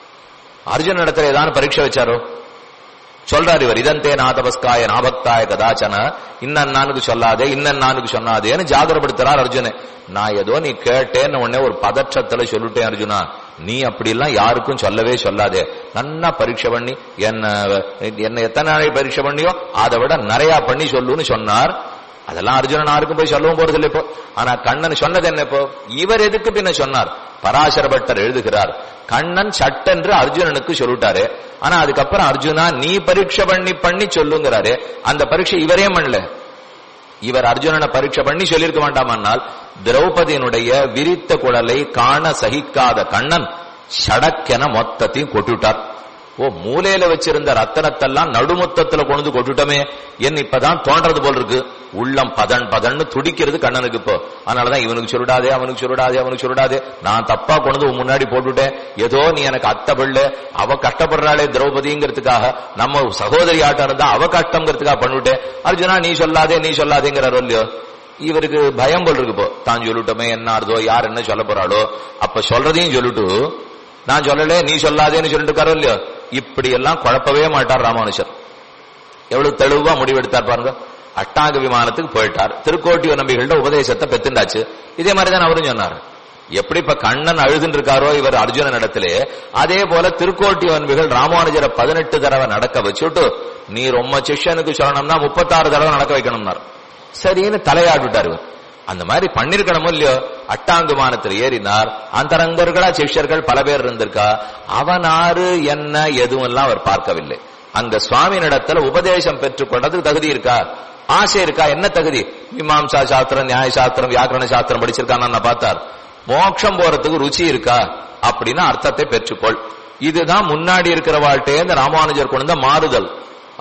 A: அர்ஜுன் இடத்துல ஏதாவது பரீட்சை வச்சாரோ சொல்றாரு இவர் இதந்தே நாதபஸ்காய நாபக்தாய கதாச்சன இன்னன் நானுக்கு சொல்லாதே இன்னன் நானுக்கு சொன்னாதேன்னு ஜாகிரப்படுத்துறார் அர்ஜுனே நான் ஏதோ நீ கேட்டேன்னு உடனே ஒரு பதற்றத்துல சொல்லிட்டேன் அர்ஜுனா நீ அப்படி எல்லாம் யாருக்கும் சொல்லவே சொல்லாதே நன்னா பரீட்சை பண்ணி என்ன என்ன எத்தனை நாளைக்கு பரீட்சை பண்ணியோ அதை விட நிறைய பண்ணி சொல்லுன்னு சொன்னார் அதெல்லாம் அர்ஜுனன் யாருக்கும் போய் சொல்லவும் போறது இல்லை இப்போ ஆனா கண்ணன் சொன்னது என்ன இப்போ இவர் எதுக்கு பின்ன சொன்னார் பராசர பட்டர் எழுதுகிறார் கண்ணன் சட்டென்று அர்ஜுனனுக்கு சொல்லிட்டாரு ஆனா அதுக்கப்புறம் அர்ஜுனா நீ பரீட்சை பண்ணி பண்ணி சொல்லுங்கிறாரு அந்த பரீட்சை இவரே பண்ணல இவர் அர்ஜுனனை பரீட்சை பண்ணி சொல்லியிருக்க மாட்டாமன்னால் திரௌபதியினுடைய விரித்த குழலை காண சகிக்காத கண்ணன் சடக்கென மொத்தத்தையும் கொட்டுட்டார் ஓ மூலையில வச்சிருந்த ரத்தனத்தெல்லாம் நடுமுத்தத்துல கொண்டு கொட்டுட்டோமே என்ன இப்பதான் தோன்றது போல் இருக்கு உள்ளம் பதன் பதன்னு துடிக்கிறது கண்ணனுக்கு இப்போ அதனாலதான் இவனுக்கு சொல்லிடாதே அவனுக்கு சொல்லிடாதே அவனுக்கு சொல்லிடாதே நான் தப்பா கொண்டு முன்னாடி போட்டுட்டேன் ஏதோ நீ எனக்கு அத்தை பிள்ளை அவ கஷ்டப்படுறாளே திரௌபதிங்கிறதுக்காக நம்ம சகோதரி ஆட்டம் இருந்தா அவ கஷ்டங்கிறதுக்காக பண்ணிவிட்டேன் அர்ஜுனா நீ சொல்லாதே நீ சொல்லாதேங்கிறாரோ இல்லையோ இவருக்கு பயம் போல் இருக்கு இப்போ தான் சொல்லிட்டோமே என்ன ஆறுதோ யார் என்ன சொல்ல போறாளோ அப்ப சொல்றதையும் சொல்லிட்டு நான் சொல்லல நீ சொல்லாதேன்னு சொல்லிட்டு இருக்காரோ இல்லையோ இப்படி எல்லாம் குழப்பவே மாட்டார் ராமானுஜர் எவ்வளவு தெளிவா முடிவெடுத்தார் பாருங்க அட்டாங்க விமானத்துக்கு போயிட்டார் திருக்கோட்டிய நம்பிகள்ட்ட உபதேசத்தை பெத்துண்டாச்சு இதே மாதிரிதான் அவரும் சொன்னார் எப்படி இப்ப கண்ணன் அழுதுன்னு இருக்காரோ இவர் அர்ஜுனன் இடத்திலே அதே போல திருக்கோட்டி நம்பிகள் ராமானுஜரை பதினெட்டு தடவை நடக்க வச்சுட்டு நீ ரொம்ப சிஷ்யனுக்கு சொல்லணும்னா முப்பத்தாறு தடவை நடக்க வைக்கணும்னார் சரின்னு தலையாடிவிட்டார் இவர் அந்த மாதிரி பண்ணிருக்கணுமோ இல்லையோ அட்டாங்குமானத்தில் ஏறினார் அந்தரங்கர்களா சிஷ்யர்கள் பல பேர் இருந்திருக்கா அவனாரு என்ன எதுவும் எல்லாம் அவர் பார்க்கவில்லை அங்க சுவாமியினிடத்துல உபதேசம் பெற்றுக்கொண்டதுக்கு தகுதி இருக்கா ஆசை இருக்கா என்ன தகுதி மீமாம்சா சாஸ்திரம் நியாய சாஸ்திரம் வியாக்கரண சாஸ்திரம் படிச்சிருக்கான்னு பார்த்தார் மோட்சம் போறதுக்கு ருச்சி இருக்கா அப்படின்னு அர்த்தத்தை பெற்றுக்கொள் இதுதான் முன்னாடி இருக்கிற வாழ்க்கையே இந்த ராமானுஜர் கொண்டு வந்த மாறுதல்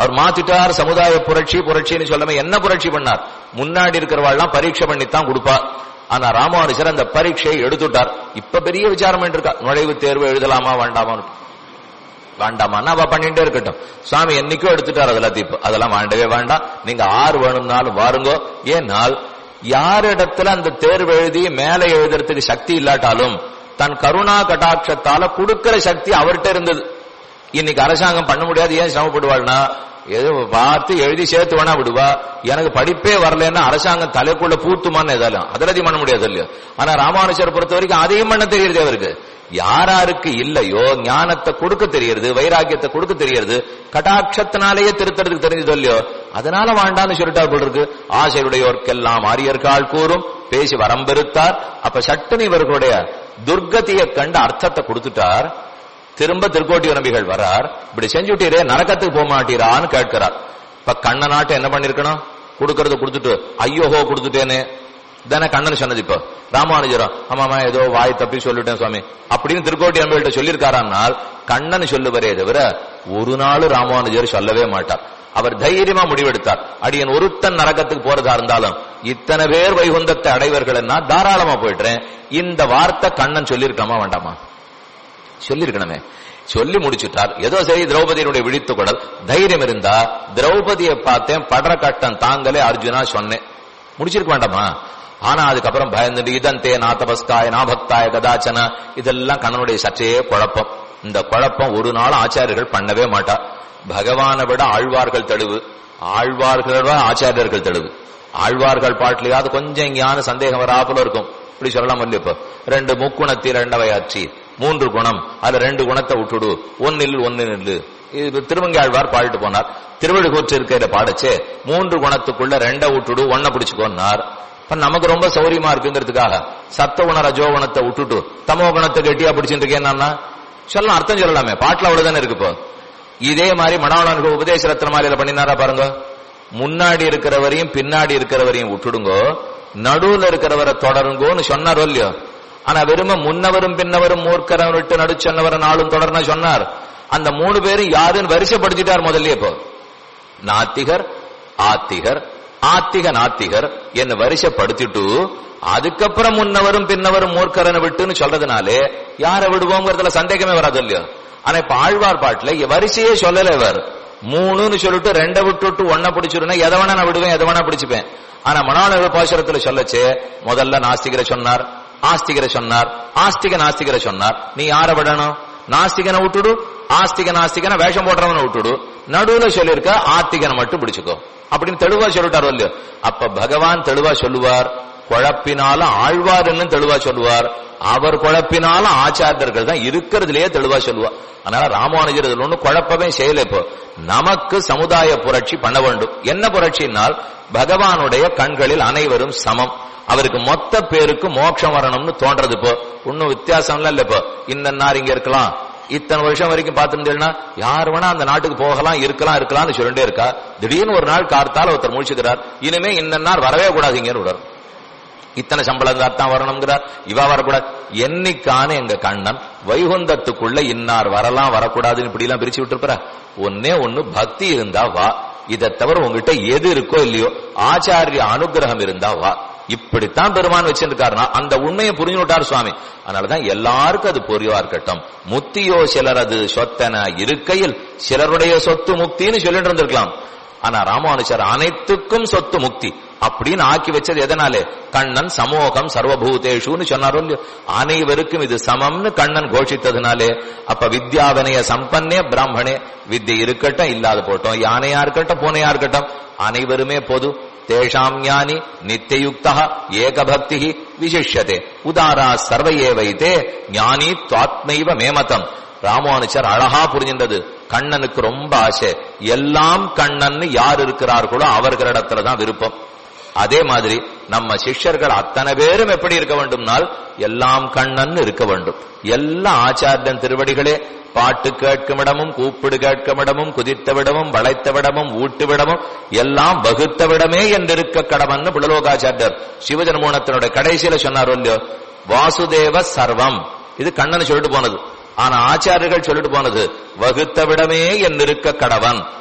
A: அவர் மாத்திட்டார் சமுதாய புரட்சி புரட்சின்னு சொல்லாம என்ன புரட்சி பண்ணார் முன்னாடி இருக்கிறவாள்லாம் பரீட்சை பண்ணித்தான் கொடுப்பா ஆனா ராமானுஜர் அந்த பரீட்சையை எடுத்துட்டார் இப்ப பெரிய விசாரம் இருக்கா நுழைவு தேர்வு எழுதலாமா வேண்டாமான்னு வேண்டாமான்னு அவ பண்ணிட்டே இருக்கட்டும் சுவாமி என்னைக்கோ எடுத்துட்டார் அதெல்லாம் தீப்பு அதெல்லாம் வேண்டவே வேண்டாம் நீங்க ஆறு வேணும்னாலும் வாருங்கோ ஏனால் யாரிடத்துல அந்த தேர்வு எழுதி மேலே எழுதுறதுக்கு சக்தி இல்லாட்டாலும் தன் கருணா கட்டாட்சத்தால கொடுக்கிற சக்தி அவர்கிட்ட இருந்தது இன்னைக்கு அரசாங்கம் பண்ண முடியாது ஏன் சிரமப்படுவாள்னா ஏதோ பார்த்து எழுதி சேர்த்து வேணா விடுவா எனக்கு படிப்பே வரலன்னா அரசாங்கம் தலைக்குள்ள பூத்துமான்னு எதாலும் அதெல்லாம் பண்ண முடியாது இல்லையோ ஆனா ராமானுஜர் பொறுத்த வரைக்கும் அதையும் பண்ண தெரியுது அவருக்கு யாராருக்கு இல்லையோ ஞானத்தை கொடுக்க தெரியுது வைராக்கியத்தை கொடுக்க தெரியுது கட்டாட்சத்தினாலேயே திருத்தறதுக்கு தெரிஞ்சது இல்லையோ அதனால வாண்டான்னு சொல்லிட்டார் போல இருக்கு ஆசையுடையோர்க்கெல்லாம் ஆரியர்கள் கூறும் பேசி வரம்பெருத்தார் அப்ப சட்டுன்னு இவர்களுடைய துர்கதியை கண்டு அர்த்தத்தை கொடுத்துட்டார் திரும்ப திருக்கோட்டி நம்பிகள் வரார் இப்படி செஞ்சுட்டீரே நரக்கத்துக்கு போக மாட்டீரான்னு கேட்கிறார் இப்ப கண்ண நாட்டை என்ன பண்ணிருக்கணும் கொடுக்கறத கொடுத்துட்டு ஐயோஹோ கொடுத்துட்டேனே தானே கண்ணன் சொன்னது இப்போ ராமானுஜரம் ஆமாமா ஏதோ வாய் தப்பி சொல்லிட்டேன் சுவாமி அப்படின்னு திருக்கோட்டி நம்பிகிட்ட சொல்லியிருக்காரானால் கண்ணன் சொல்லுவரே தவிர ஒரு நாள் ராமானுஜர் சொல்லவே மாட்டார் அவர் தைரியமா முடிவெடுத்தார் அடியன் ஒருத்தன் நரகத்துக்கு போறதா இருந்தாலும் இத்தனை பேர் வைகுந்தத்தை அடைவர்கள் தாராளமா போயிட்டுறேன் இந்த வார்த்தை கண்ணன் சொல்லியிருக்கலாமா வேண்டாமா சொல்லிருக்கணுமே சொல்லி முடிச்சுட்டார் ஏதோ சரி திரௌபதியினுடைய விழித்து குடல் தைரியம் இருந்தா திரௌபதியை பார்த்தேன் படுற கட்டம் தாங்களே அர்ஜுனா சொன்னேன் முடிச்சிருக்க வேண்டாமா ஆனா அதுக்கப்புறம் பயந்துட்டு இதந்தே நாத்தபஸ்காய நாபக்தாய கதாச்சன இதெல்லாம் கண்ணனுடைய சற்றையே குழப்பம் இந்த குழப்பம் ஒரு நாள் ஆச்சாரியர்கள் பண்ணவே மாட்டா பகவானை விட ஆழ்வார்கள் தெளிவு ஆழ்வார்கள் விட ஆச்சாரியர்கள் தெளிவு ஆழ்வார்கள் பாட்டிலையாவது கொஞ்சம் ஞான சந்தேகம் வராப்புல இருக்கும் இப்படி சொல்லலாம் இல்லையா இப்போ ரெண்டு முக்குணத்தில் ரெண்டவையாச்சி மூன்று குணம் அதுல ரெண்டு குணத்தை விட்டுடு ஒன்னில் ஒன்னு நில்லு இது திருமங்காழ்வார் பாடிட்டு போனார் திருவள்ளுக்கூற்று இருக்கிற பாடச்சே மூன்று குணத்துக்குள்ள ரெண்ட விட்டுடு ஒன்ன பிடிச்சுக்கோன்னார் இப்ப நமக்கு ரொம்ப சௌரியமா இருக்குங்கிறதுக்காக சத்த குண ரஜோ குணத்தை விட்டுட்டு தமோ குணத்தை கெட்டியா பிடிச்சிட்டு இருக்கேன்னா சொல்லலாம் அர்த்தம் சொல்லலாமே பாட்டுல அவ்வளவுதானே இருக்கு இப்போ இதே மாதிரி மனவளனுக்கு உபதேச ரத்ன மாலையில பண்ணினாரா பாருங்க முன்னாடி இருக்கிறவரையும் பின்னாடி இருக்கிறவரையும் விட்டுடுங்கோ நடுவுல இருக்கிறவரை தொடருங்கோன்னு சொன்னாரோ இல்லையோ ஆனா வெறும முன்னவரும் பின்னவரும் மூர்க்கரம் விட்டு நடு சொன்னவர நாளும் தொடர்னா சொன்னார் அந்த மூணு பேரும் யாருன்னு வரிசைப்படுத்திட்டார் முதல்ல இப்போ நாத்திகர் ஆத்திகர் ஆத்திக நாத்திகர் என்ன வரிசைப்படுத்திட்டு அதுக்கப்புறம் முன்னவரும் பின்னவரும் மூர்க்கரனை விட்டுன்னு சொல்றதுனாலே யாரை விடுவோங்கிறதுல சந்தேகமே வராது இல்லையோ ஆனா இப்ப ஆழ்வார் பாட்டுல வரிசையே சொல்லல இவர் மூணுன்னு சொல்லிட்டு ரெண்டை விட்டுட்டு ஒன்ன பிடிச்சிருந்தா எதை வேணா நான் விடுவேன் எதை வேணா பிடிச்சுப்பேன் ஆனா மனோநல பாசுரத்துல சொல்லச்சே முதல்ல நாஸ்திகரை சொன்னார் ஆஸ்திகரை சொன்னார் ஆஸ்திக நாஸ்திகரை சொன்னார் நீ யாரை விடணும் நாஸ்திகனை விட்டுடு ஆஸ்திக நாஸ்திகனை வேஷம் போடுறவனை விட்டுடு நடுவுல சொல்லியிருக்க ஆத்திகனை மட்டும் பிடிச்சுக்கோ அப்படின்னு தெளிவா சொல்லிட்டாரோ இல்லையோ அப்ப பகவான் தெளிவா சொல்லுவார் குழப்பினாலும் ஆழ்வார்னு தெளிவா சொல்லுவார் அவர் குழப்பினாலும் ஆச்சாரியர்கள் தான் இருக்கிறதுலயே தெளிவா சொல்லுவார் அதனால ராமானுஜர் இதுல ஒண்ணு குழப்பமே செய்யல இப்போ நமக்கு சமுதாய புரட்சி பண்ண வேண்டும் என்ன புரட்சினால் பகவானுடைய கண்களில் அனைவரும் சமம் அவருக்கு மொத்த பேருக்கு மோட்சம் வரணும்னு தோன்றது இப்போ ஒன்னும் வித்தியாசம் இல்ல இப்போ இந்த நார் இங்க இருக்கலாம் இத்தனை வருஷம் வரைக்கும் பார்த்துருந்தேன்னா யார் வேணா அந்த நாட்டுக்கு போகலாம் இருக்கலாம் இருக்கலாம்னு சொல்லிட்டே இருக்கா திடீர்னு ஒரு நாள் கார்த்தால ஒருத்தர் முடிச்சுக்கிறார் இனிமே இந்த நாள் வரவே கூடாது இங்கன்னு விடுறார் இத்தனை சம்பளம் தான் வரணுங்கிறார் இவா வரக்கூடாது என்னைக்கான எங்க கண்ணன் வைகுந்தத்துக்குள்ள இன்னார் வரலாம் வரக்கூடாதுன்னு இப்படி எல்லாம் பிரிச்சு விட்டுருப்பா ஒன்னே ஒண்ணு பக்தி இருந்தா வா இதை தவிர உங்ககிட்ட எது இருக்கோ இல்லையோ ஆச்சாரிய அனுகிரகம் இருந்தா வா இப்படித்தான் பெருமான் வச்சிருக்காருனா அந்த உண்மையை புரிஞ்சு விட்டார் சுவாமி அதனாலதான் எல்லாருக்கும் அது பொரியவா இருக்கட்டும் முத்தியோ சிலரது சொத்தன இருக்கையில் சிலருடைய சொத்து முக்தின்னு சொல்லிட்டு இருந்திருக்கலாம் ஆனா ராமானுஜர் அனைத்துக்கும் சொத்து முக்தி அப்படின்னு ஆக்கி வச்சது எதனாலே கண்ணன் சமூகம் சர்வபூதேஷுன்னு சொன்னாரோ இல்லையோ அனைவருக்கும் இது சமம்னு கண்ணன் கோஷித்ததுனாலே அப்ப வித்யாவனைய சம்பன்னே பிராமணே வித்யை இருக்கட்டும் இல்லாத போட்டோம் யானையா இருக்கட்டும் பூனையா இருக்கட்டும் அனைவருமே பொது தேஷாம் ஞானி நித்தியுக்தா ஏகபக்தி விசிஷ்யதே உதாரா சர்வையே வைத்தே ஞானி துவாத்மைவ மேமதம் ராமானுஜர் அழகா புரிஞ்சின்றது கண்ணனுக்கு ரொம்ப ஆசை எல்லாம் கண்ணன் யார் இருக்கிறார்களோ அவர்களிடத்துல தான் விருப்பம் அதே மாதிரி நம்ம சிஷ்யர்கள் அத்தனை பேரும் எப்படி இருக்க வேண்டும்னால் எல்லாம் கண்ணன் இருக்க வேண்டும் எல்லா ஆச்சாரியன் திருவடிகளே பாட்டு கேட்குமிடமும் கூப்பிடு கேட்குமிடமும் குதித்த விடமும் வளைத்த விடமும் ஊட்டு விடமும் எல்லாம் வகுத்த விடமே என்றிருக்க கடமன்னு புலலோகாச்சாரியர் சிவஜன்மோனத்தினுடைய கடைசியில சொன்னார் இல்லையோ வாசுதேவ சர்வம் இது கண்ணன் சொல்லிட்டு போனது ஆனா ஆச்சாரியர்கள் சொல்லிட்டு போனது வகுத்த விடமே என்றிருக்க கடவன்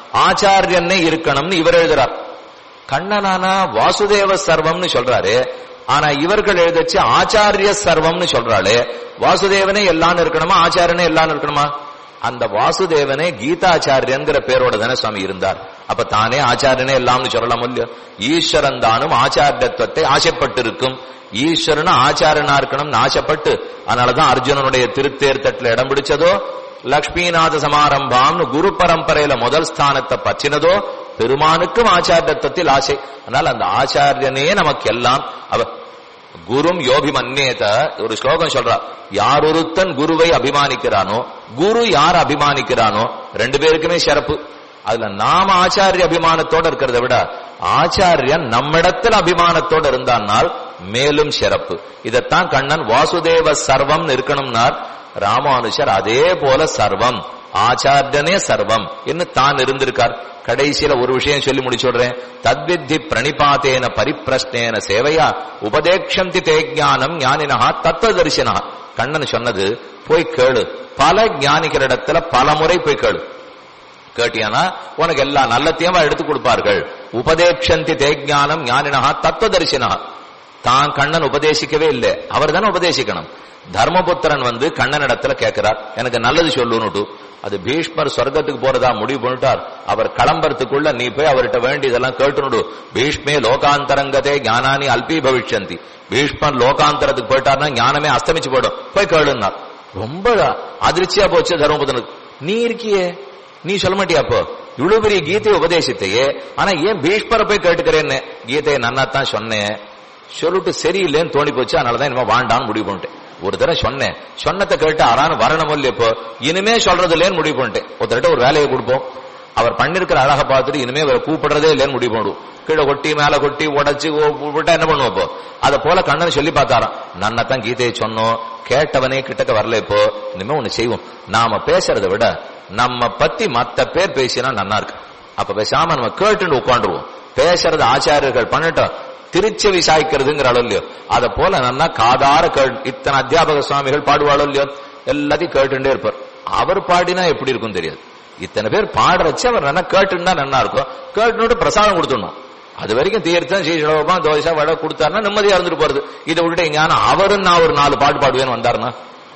A: ஆச்சாரியன்னே இருக்கணும்னு இவர் எழுதுறார் கண்ணனானா வாசுதேவ சர்வம்னு சொல்றாரு ஆனா இவர்கள் எழுதச்சு ஆச்சாரிய சர்வம்னு சொல்றாளே வாசுதேவனே எல்லாம் இருக்கணுமா ஆச்சாரியனே எல்லாம் இருக்கணுமா அந்த வாசுதேவனே கீதாச்சாரியன்கிற பேரோட தானே சுவாமி இருந்தார் அப்ப தானே ஆச்சாரியனே எல்லாம்னு சொல்லலாம் இல்லையோ ஈஸ்வரன் தானும் ஆச்சாரியத்துவத்தை ஆசைப்பட்டிருக்கும் ஈஸ்வரன் ஆச்சாரனா இருக்கணும்னு ஆசைப்பட்டு அதனாலதான் அர்ஜுனனுடைய திருத்தேர் தட்டுல இடம் பிடிச்சதோ லக்ஷ்மிநாத சமாரம்பாம்னு குரு பரம்பரையில முதல் ஸ்தானத்தை பற்றினதோ பெருமானுக்கும் ஆச்சாரியத்துவத்தில் ஆசை அதனால அந்த ஆச்சாரியனே நமக்கு எல்லாம் அவ குரும் யோபி மன்னேத ஒரு ஸ்லோகம் சொல்றா யார் ஒருத்தன் குருவை அபிமானிக்கிறானோ குரு யார் அபிமானிக்கிறானோ ரெண்டு பேருக்குமே சிறப்பு அதுல நாம ஆச்சாரிய அபிமானத்தோட இருக்கிறத விட ஆச்சாரியன் நம்மிடத்தில் அபிமானத்தோட இருந்தானால் மேலும் சிறப்பு இதத்தான் கண்ணன் வாசுதேவ சர்வம் இருக்கணும்னார் ராமானுஷர் அதே போல சர்வம் ஆச்சாரியனே சர்வம் என்று தான் இருந்திருக்கார் கடைசியில ஒரு விஷயம் சொல்லி முடிச்சுடுறேன் தத்வித்தி பிரணிபாத்தேன பரிப்பிரஷ்னேன சேவையா உபதேக்ஷந்தி தே ஞானம் ஞானினஹா தத்துவ தரிசனா கண்ணன் சொன்னது போய் கேளு பல ஞானிகளிடத்துல பல முறை போய் கேளு கேட்டியானா உனக்கு எல்லா நல்லத்தையும் எடுத்து கொடுப்பார்கள் உபதேக்ஷந்தி தே ஞானம் ஞானினஹா தத்துவ தரிசனா தான் கண்ணன் உபதேசிக்கவே இல்லை அவர் தானே உபதேசிக்கணும் தர்மபுத்திரன் வந்து கண்ணனிடத்துல கேட்கிறார் எனக்கு நல்லது சொல்லுன்னுட்டு அது பீஷ்மர் சொர்க்கத்துக்கு போறதா முடிவு பண்ணிட்டார் அவர் கிளம்புறதுக்குள்ள நீ போய் அவர்கிட்ட வேண்டியதெல்லாம் கேட்டுனுடு பீஷ்மே லோகாந்தரங்கதே ஞானானி அல்பி பவிஷ்யந்தி பீஷ்மர் லோகாந்தரத்துக்கு போயிட்டார்னா ஞானமே அஸ்தமிச்சு போயிடும் போய் கேளுன்னார் ரொம்ப அதிர்ச்சியா போச்சு தர்மபுத்திரனுக்கு நீ இருக்கியே நீ சொல்ல மாட்டியா அப்போ இவ்வளவு பெரிய கீதையை உபதேசித்தையே ஆனா ஏன் பீஷ்மரை போய் கேட்டுக்கிறேன்னு கீதையை நன்னா தான் சொன்னேன் சொல்லிட்டு சரியில்லைன்னு தோணி போச்சு அதனாலதான் இனிமே வாண்டான்னு முடிவு பண்ணிட்டேன் ஒரு தடவை சொன்னேன் சொன்னதை கேட்டு அறான்னு வரணும் இல்லையா இப்போ இனிமே சொல்றது இல்லைன்னு முடிவு பண்ணிட்டேன் ஒருத்தர்கிட்ட ஒரு வேலையை கொடுப்போம் அவர் பண்ணிருக்கிற அழகை பார்த்துட்டு இனிமே அவரை கூப்பிடுறதே இல்லைன்னு முடிவு பண்ணுவோம் கீழே கொட்டி மேல கொட்டி உடைச்சு விட்டா என்ன பண்ணுவோம் இப்போ அதை போல கண்ணன் சொல்லி பார்த்தாராம் நன்னத்தான் கீதையை சொன்னோம் கேட்டவனே கிட்டக்க வரல இப்போ இனிமே ஒண்ணு செய்வோம் நாம பேசுறதை விட நம்ம பத்தி மத்த பேர் பேசினா நன்னா இருக்கு அப்ப பேசாம நம்ம கேட்டுன்னு உட்காந்துருவோம் பேசுறது ஆச்சாரியர்கள் பண்ணட்டும் திருச்செவி சாய்க்கிறதுங்கிற அளவு இல்லையோ அதை போல நல்லா காதார கேள் இத்தனை அத்தியாபக சுவாமிகள் பாடுவாளோ இல்லையோ எல்லாத்தையும் கேட்டுட்டே இருப்பார் அவர் பாடினா எப்படி இருக்கும் தெரியாது இத்தனை பேர் பாடுறச்சு அவர் நல்லா கேட்டுன்னா நல்லா இருக்கும் கேட்டுனோட பிரசாதம் கொடுத்துடணும் அது வரைக்கும் தீர்த்தம் ஸ்ரீஸ்வரமா தோசை வடை கொடுத்தாருன்னா நிம்மதியா இருந்துட்டு போறது இதை விட்டு எங்க அவரும் நான் ஒரு நாலு பாட்டு பாடுவேன்னு வந்தாருன்னா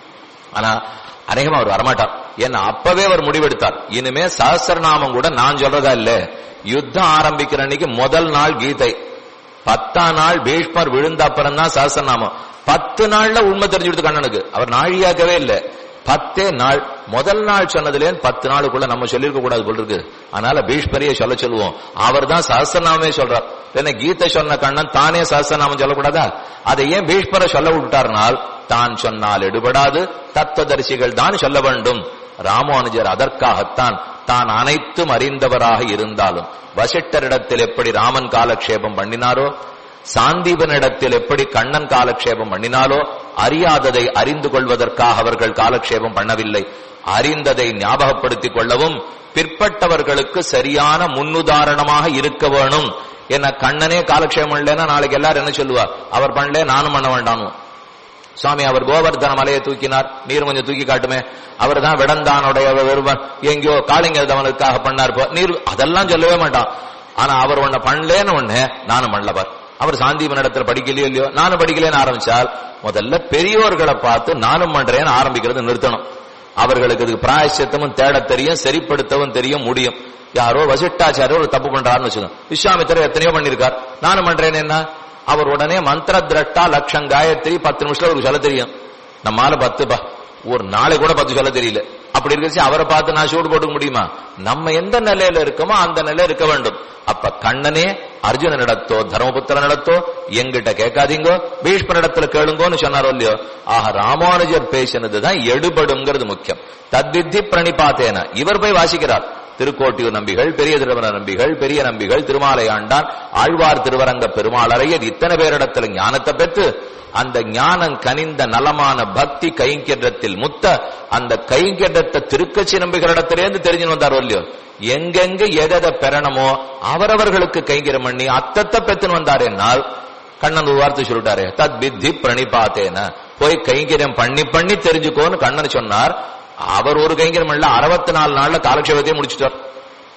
A: ஆனா அநேகமா அவர் வரமாட்டார் ஏன்னா அப்பவே அவர் முடிவெடுத்தார் இனிமே சஹசிரநாமம் கூட நான் சொல்றதா இல்ல யுத்தம் ஆரம்பிக்கிற அன்னைக்கு முதல் நாள் கீதை பத்தாம் நாள் பீஷ்மர் விழுந்த அப்புறம் தான் சஹசிரநாமம் பத்து நாள்ல உண்மை தெரிஞ்சுடுது கண்ணனுக்கு அவர் நாழியாக்கவே இல்லை பத்தே நாள் முதல் நாள் சொன்னதுல பத்து நாளுக்குள்ள நம்ம சொல்லிருக்க கூடாது போல் இருக்கு அதனால பீஷ்மரியை சொல்ல சொல்லுவோம் அவர் தான் சஹசிரநாமே சொல்றார் என்ன கீதை சொன்ன கண்ணன் தானே சஹசிரநாமம் சொல்லக்கூடாதா அதை ஏன் பீஷ்மரை சொல்ல விட்டார்னால் தான் சொன்னால் எடுபடாது தத்துவதரிசிகள் தான் சொல்ல வேண்டும் ராமானுஜர் அதற்காகத்தான் தான் அனைத்தும் அறிந்தவராக இருந்தாலும் வசிட்டரிடத்தில் எப்படி ராமன் காலக்ஷேபம் பண்ணினாரோ சாந்தீபனிடத்தில் எப்படி கண்ணன் காலக்ஷேபம் பண்ணினாலோ அறியாததை அறிந்து கொள்வதற்காக அவர்கள் காலக்ஷேபம் பண்ணவில்லை அறிந்ததை ஞாபகப்படுத்திக் கொள்ளவும் பிற்பட்டவர்களுக்கு சரியான முன்னுதாரணமாக இருக்க வேணும் என்ன கண்ணனே காலக்ஷேபம் இல்லைன்னா நாளைக்கு எல்லாரும் என்ன சொல்லுவா அவர் பண்ணல நானும் பண்ண வேண்டாம் சுவாமி அவர் கோவர்தன மலையை தூக்கினார் நீர் கொஞ்சம் தூக்கி காட்டுமே அவர் தான் விடந்தானுடைய விருப்பம் எங்கேயோ காளிங்கதவனுக்காக பண்ணார் நீர் அதெல்லாம் சொல்லவே மாட்டான் ஆனா அவர் ஒன்ன பண்ணலேன்னு ஒண்ணு நானும் பண்ணலவர் அவர் சாந்தீபன் இடத்துல படிக்கலையோ இல்லையோ நானும் படிக்கலன்னு ஆரம்பிச்சால் முதல்ல பெரியோர்களை பார்த்து நானும் பண்றேன்னு ஆரம்பிக்கிறது நிறுத்தணும் அவர்களுக்கு இதுக்கு பிராயசித்தமும் தேட தெரியும் சரிப்படுத்தவும் தெரியும் முடியும் யாரோ வசிட்டாச்சாரியோ ஒரு தப்பு பண்றாருன்னு வச்சுக்கோங்க விஸ்வாமித்திரர் எத்தனையோ பண்ணிருக்கார் நானும் பண்றேன்னு என்ன அவர் உடனே மந்திர திரட்டா லட்சம் காயத்ரி பத்து நிமிஷத்துல அவருக்கு சொல்ல தெரியும் நம்மால பத்து பா ஒரு நாளை கூட பத்து சொல்ல தெரியல அப்படி இருக்கச்சு அவரை பார்த்து நான் சூடு போட்டுக்க முடியுமா நம்ம எந்த நிலையில இருக்கோமோ அந்த நிலையில இருக்க வேண்டும் அப்ப கண்ணனே அர்ஜுனனிடத்தோ தர்மபுத்திரனிடத்தோ எங்கிட்ட கேட்காதீங்கோ பீஷ்மனிடத்துல கேளுங்கோன்னு சொன்னாரோ இல்லையோ ஆக ராமானுஜர் பேசினதுதான் எடுபடுங்கிறது முக்கியம் தத்வித்தி பிரணிபாத்தேன இவர் போய் வாசிக்கிறார் திருக்கோட்டியூர் நம்பிகள் பெரிய திருவர நம்பிகள் பெரிய நம்பிகள் திருமாலை ஆண்டான் ஆழ்வார் திருவரங்க பெருமாளரையர் இத்தனை பேரிடத்துல ஞானத்தை பெற்று அந்த ஞானம் கனிந்த நலமான பக்தி கைங்கென்றத்தில் முத்த அந்த கைங்கென்றத்தை திருக்கட்சி நம்பிகளிடத்திலேருந்து தெரிஞ்சு வந்தாரோ இல்லையோ எங்கெங்க எதை பெறணுமோ அவரவர்களுக்கு கைங்கரம் பண்ணி அத்தத்தை பெத்துன்னு வந்தார் என்னால் கண்ணன் ஒரு வார்த்தை சொல்லிட்டாரு தத் வித்தி பிரணிபாத்தேன போய் கைங்கரியம் பண்ணி பண்ணி தெரிஞ்சுக்கோன்னு கண்ணன் சொன்னார் அவர் ஒரு கைங்கரம் இல்ல அறுபத்தி நாலு நாள்ல காலக்ஷேபத்தையே முடிச்சுட்டார்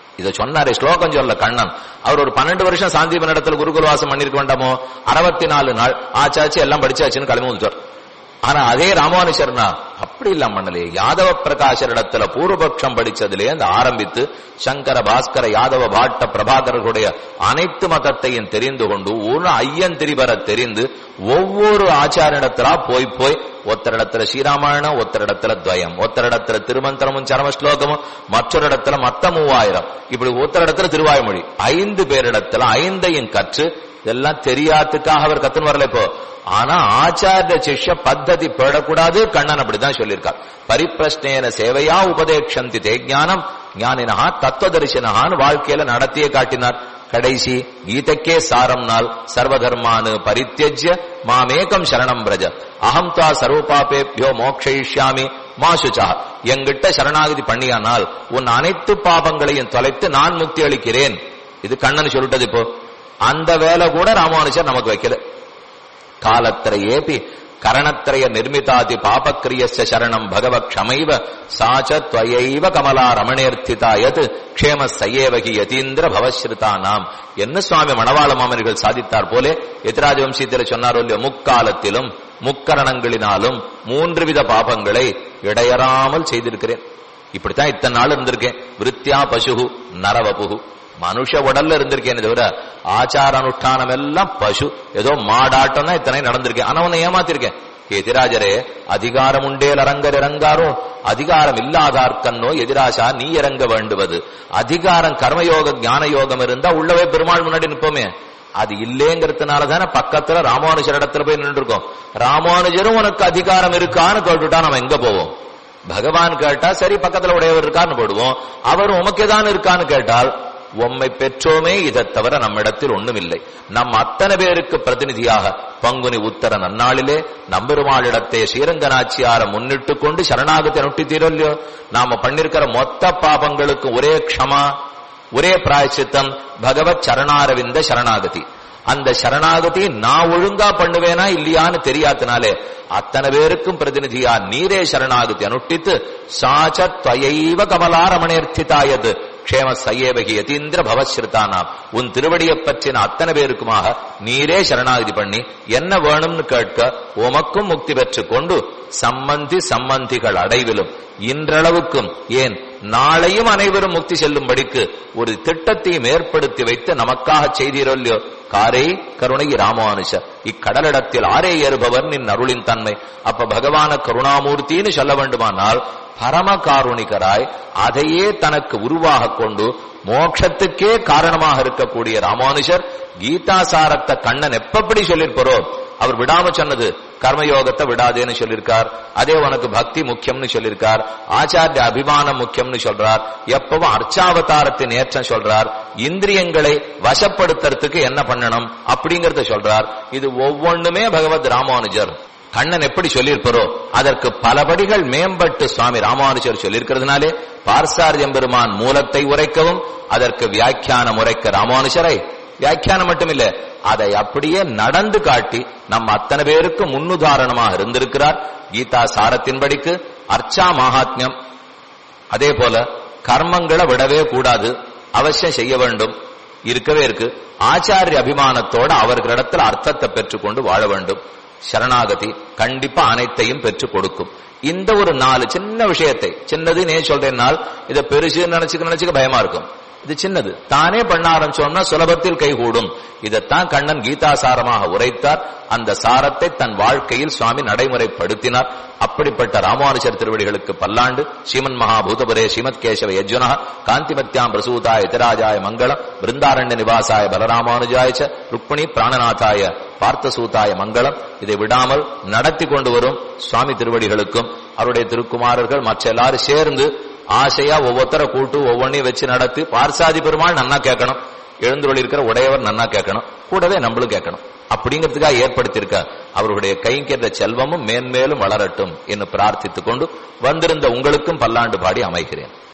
A: இத சொன்னாரே ஸ்லோகம் சொல்ல கண்ணன் அவர் ஒரு பன்னெண்டு வருஷம் சாந்திபன் இடத்துல குருகுலவாசம் பண்ணிருக்க வேண்டாமோ அறுபத்தி நாலு நாள் ஆச்சாச்சு எல்லாம் படிச்சாச்சுன்னு கிளம்பி வந்துட்டார் ஆனா அதே ராமானுஷர்னா அப்படி இல்லாம பண்ணலையே யாதவ பிரகாஷர் இடத்துல பூர்வபக்ஷம் படிச்சதுலே அந்த ஆரம்பித்து சங்கர பாஸ்கர யாதவ பாட்ட பிரபாகரர்களுடைய அனைத்து மதத்தையும் தெரிந்து கொண்டு ஒரு ஐயன் திரிபர தெரிந்து ஒவ்வொரு ஆச்சாரிடத்திலா போய் போய் ஒத்தரிடத்துல ஸ்ரீராமாயணம் ஒத்தரிடத்துல துவயம் ஒத்தரிடத்துல திருமந்திரமும் சரம ஸ்லோகமும் மற்றொரு இடத்துல மத்த மூவாயிரம் இப்படி ஒத்தரிடத்துல திருவாய்மொழி ஐந்து பேரிடத்துல ஐந்தையும் கற்று இதெல்லாம் தெரியாததுக்காக அவர் கத்துன்னு வரல இப்போ ஆனா ஆச்சாரிய சிஷ்ய பத்ததி பேடக்கூடாது கண்ணன் அப்படிதான் சொல்லியிருக்கார் பரிப்பிரஷ்னேன சேவையா உபதேக்ஷந்தி தேஜானம் ஞானினஹா தத்துவதரிசனஹான்னு வாழ்க்கையில நடத்தியே காட்டினார் கடைசி கீதைக்கே சாரம் நாள் சர்வதர்மானு பரித்தியஜ்ய மாமேகம் சரணம் பிரஜ அகம் தா சர்வபாபேபியோ மோக்ஷயிஷ்யாமி மாசுச்சா எங்கிட்ட சரணாகதி பண்ணியானால் உன் அனைத்து பாபங்களையும் தொலைத்து நான் முக்தி அளிக்கிறேன் இது கண்ணன் சொல்லிட்டது இப்போ அந்த வேலை கூட ராமானுஜர் நமக்கு வைக்கல காலத்திரையேபி கரணத்திரய நிர்மிதாதி பாபக்கிரியஸ்ய சரணம் பகவ க்ஷமைவ சாச்ச துவயைவ கமலா ரமணேர்த்திதா யத் க்ஷேம சையேவகி யதீந்திர பவஸ்ருதா நாம் என்ன சுவாமி மணவாள மாமனிகள் சாதித்தார் போலே எதிராஜ வம்சீத்தில சொன்னாரோ இல்லையோ முக்காலத்திலும் முக்கரணங்களினாலும் மூன்று வித பாபங்களை இடையறாமல் செய்திருக்கிறேன் இப்படித்தான் இத்தனை நாள் இருந்திருக்கேன் விருத்தியா பசுகு நரவபுகு மனுஷ உடல்ல இருந்திருக்கேன் தவிர ஆச்சார அனுஷ்டானம் எல்லாம் பசு ஏதோ மாடாட்டம் தான் இத்தனை நடந்திருக்கேன் ஆனா உன்னை ஏமாத்திருக்கேன் எதிராஜரே அதிகாரம் உண்டேல் அரங்கர் இறங்காரோ அதிகாரம் இல்லாதார்க்கன்னோ எதிராசா நீ இறங்க வேண்டுவது அதிகாரம் கர்மயோக ஞான யோகம் இருந்தா உள்ளவே பெருமாள் முன்னாடி நிற்போமே அது இல்லேங்கிறதுனால தானே பக்கத்துல ராமானுஜர் இடத்துல போய் நின்று இருக்கோம் ராமானுஜரும் உனக்கு அதிகாரம் இருக்கான்னு கேட்டுட்டா நம்ம எங்க போவோம் பகவான் கேட்டா சரி பக்கத்துல உடையவர் இருக்கான்னு போடுவோம் அவர் உமக்கேதான் இருக்கான்னு கேட்டால் உம்மை பெற்றோமே இதை தவிர நம்மிடத்தில் ஒண்ணுமில்லை நம் அத்தனை பேருக்கு பிரதிநிதியாக பங்குனி உத்தர நன்னாளிலே நம்பெருமாளிடத்தே ஸ்ரீரங்கநாச்சியார முன்னிட்டு கொண்டு சரணாகத்தை நொட்டி தீரல்லையோ நாம பண்ணிருக்கிற மொத்த பாபங்களுக்கு ஒரே க்ஷமா ஒரே பிராயச்சித்தம் பகவத் சரணாரவிந்த சரணாகதி அந்த சரணாகதி நான் ஒழுங்கா பண்ணுவேனா இல்லையான்னு தெரியாதனாலே அத்தனை பேருக்கும் பிரதிநிதியா நீரே சரணாகதி அனுஷ்டித்து சாச்ச துவயைவ கமலாரமணேர்த்திதாயது க்ஷேம சையேவகி யதீந்திர பவஸ்ருதானாம் உன் திருவடியை பற்றின அத்தனை பேருக்குமாக நீரே சரணாகதி பண்ணி என்ன வேணும்னு கேட்க உமக்கும் முக்தி பெற்றுக் கொண்டு சம்பந்தி சம்பந்திகள் அடைவிலும் இன்றளவுக்கும் ஏன் நாளையும் அனைவரும் முக்தி செல்லும்படிக்கு ஒரு திட்டத்தையும் ஏற்படுத்தி வைத்து நமக்காக செய்தீரோ காரே கருணை ராமானுஷ இக்கடலிடத்தில் ஆரே ஏறுபவர் நின் அருளின் தன்மை அப்ப பகவான கருணாமூர்த்தின்னு சொல்ல வேண்டுமானால் பரம காருணிகராய் அதையே தனக்கு உருவாக கொண்டு மோட்சத்துக்கே காரணமாக இருக்கக்கூடிய ராமானுஷர் கீதாசாரத்தை கண்ணன் எப்பப்படி சொல்லிருப்பாரோ அவர் விடாம சொன்னது கர்மயோகத்தை விடாதேன்னு சொல்லியிருக்கார் அதே உனக்கு பக்தி முக்கியம்னு சொல்லியிருக்கார் ஆச்சாரிய அபிமானம் முக்கியம்னு சொல்றார் எப்பவும் அர்ச்சாவதாரத்தின் ஏற்றம் சொல்றார் இந்திரியங்களை வசப்படுத்துறதுக்கு என்ன பண்ணணும் அப்படிங்கறத சொல்றார் இது ஒவ்வொன்றுமே பகவத் ராமானுஜர் கண்ணன் எப்படி சொல்லியிருப்பாரோ அதற்கு பல படிகள் மேம்பட்டு சுவாமி ராமானுஜர் சொல்லியிருக்கிறதுனாலே பார்சார்ஜம் பெருமான் மூலத்தை உரைக்கவும் அதற்கு வியாக்கியானம் உரைக்க ராமானுஜரை வியாக்கியானம் மட்டும் இல்ல அதை அப்படியே நடந்து காட்டி நம்ம அத்தனை பேருக்கு முன்னுதாரணமாக இருந்திருக்கிறார் கீதா சாரத்தின்படிக்கு அர்ச்சா மகாத்மியம் அதே போல கர்மங்களை விடவே கூடாது அவசியம் செய்ய வேண்டும் இருக்கவே இருக்கு ஆச்சாரிய அபிமானத்தோட அவர்களிடத்தில் அர்த்தத்தை பெற்றுக்கொண்டு வாழ வேண்டும் சரணாகதி கண்டிப்பா அனைத்தையும் பெற்றுக் கொடுக்கும் இந்த ஒரு நாலு சின்ன விஷயத்தை சின்னது நே சொல்றேன்னால் இதை பெருசு நினைச்சுக்க நினைச்சுக்க பயமா இருக்கும் இது சின்னது தானே பண்ண ஆரம்பிச்சோம்னா சுலபத்தில் கைகூடும் இதைத்தான் கண்ணன் கீதாசாரமாக உரைத்தார் அந்த சாரத்தை தன் வாழ்க்கையில் சுவாமி நடைமுறைப்படுத்தினார் அப்படிப்பட்ட ராமானுஜர் திருவடிகளுக்கு பல்லாண்டு ஸ்ரீமன் மகாபூதபுரே ஸ்ரீமத் கேசவ யஜ்வன காந்திமத்யாம் பிரசூதாய எதிராஜாய மங்களம் பிருந்தாரண்ய நிவாசாய பலராமானுஜாய ச ருக்மிணி பிராணநாதாய பார்த்தசூதாய மங்களம் இதை விடாமல் நடத்தி கொண்டு வரும் சுவாமி திருவடிகளுக்கும் அவருடைய திருக்குமாரர்கள் மற்ற எல்லாரும் சேர்ந்து ஆசையா ஒவ்வொருத்தரை கூட்டு ஒவ்வொன்றையும் வச்சு நடத்தி பார்சாதி பெருமாள் நன்னா கேட்கணும் எழுந்துள்ள இருக்கிற உடையவர் நன்னா கேட்கணும் கூடவே நம்மளும் கேட்கணும் அப்படிங்கிறதுக்காக ஏற்படுத்தியிருக்க அவர்களுடைய கைங்கிற செல்வமும் மேன்மேலும் வளரட்டும் என்று பிரார்த்தித்துக் கொண்டு வந்திருந்த உங்களுக்கும் பல்லாண்டு பாடி அமைகிறேன்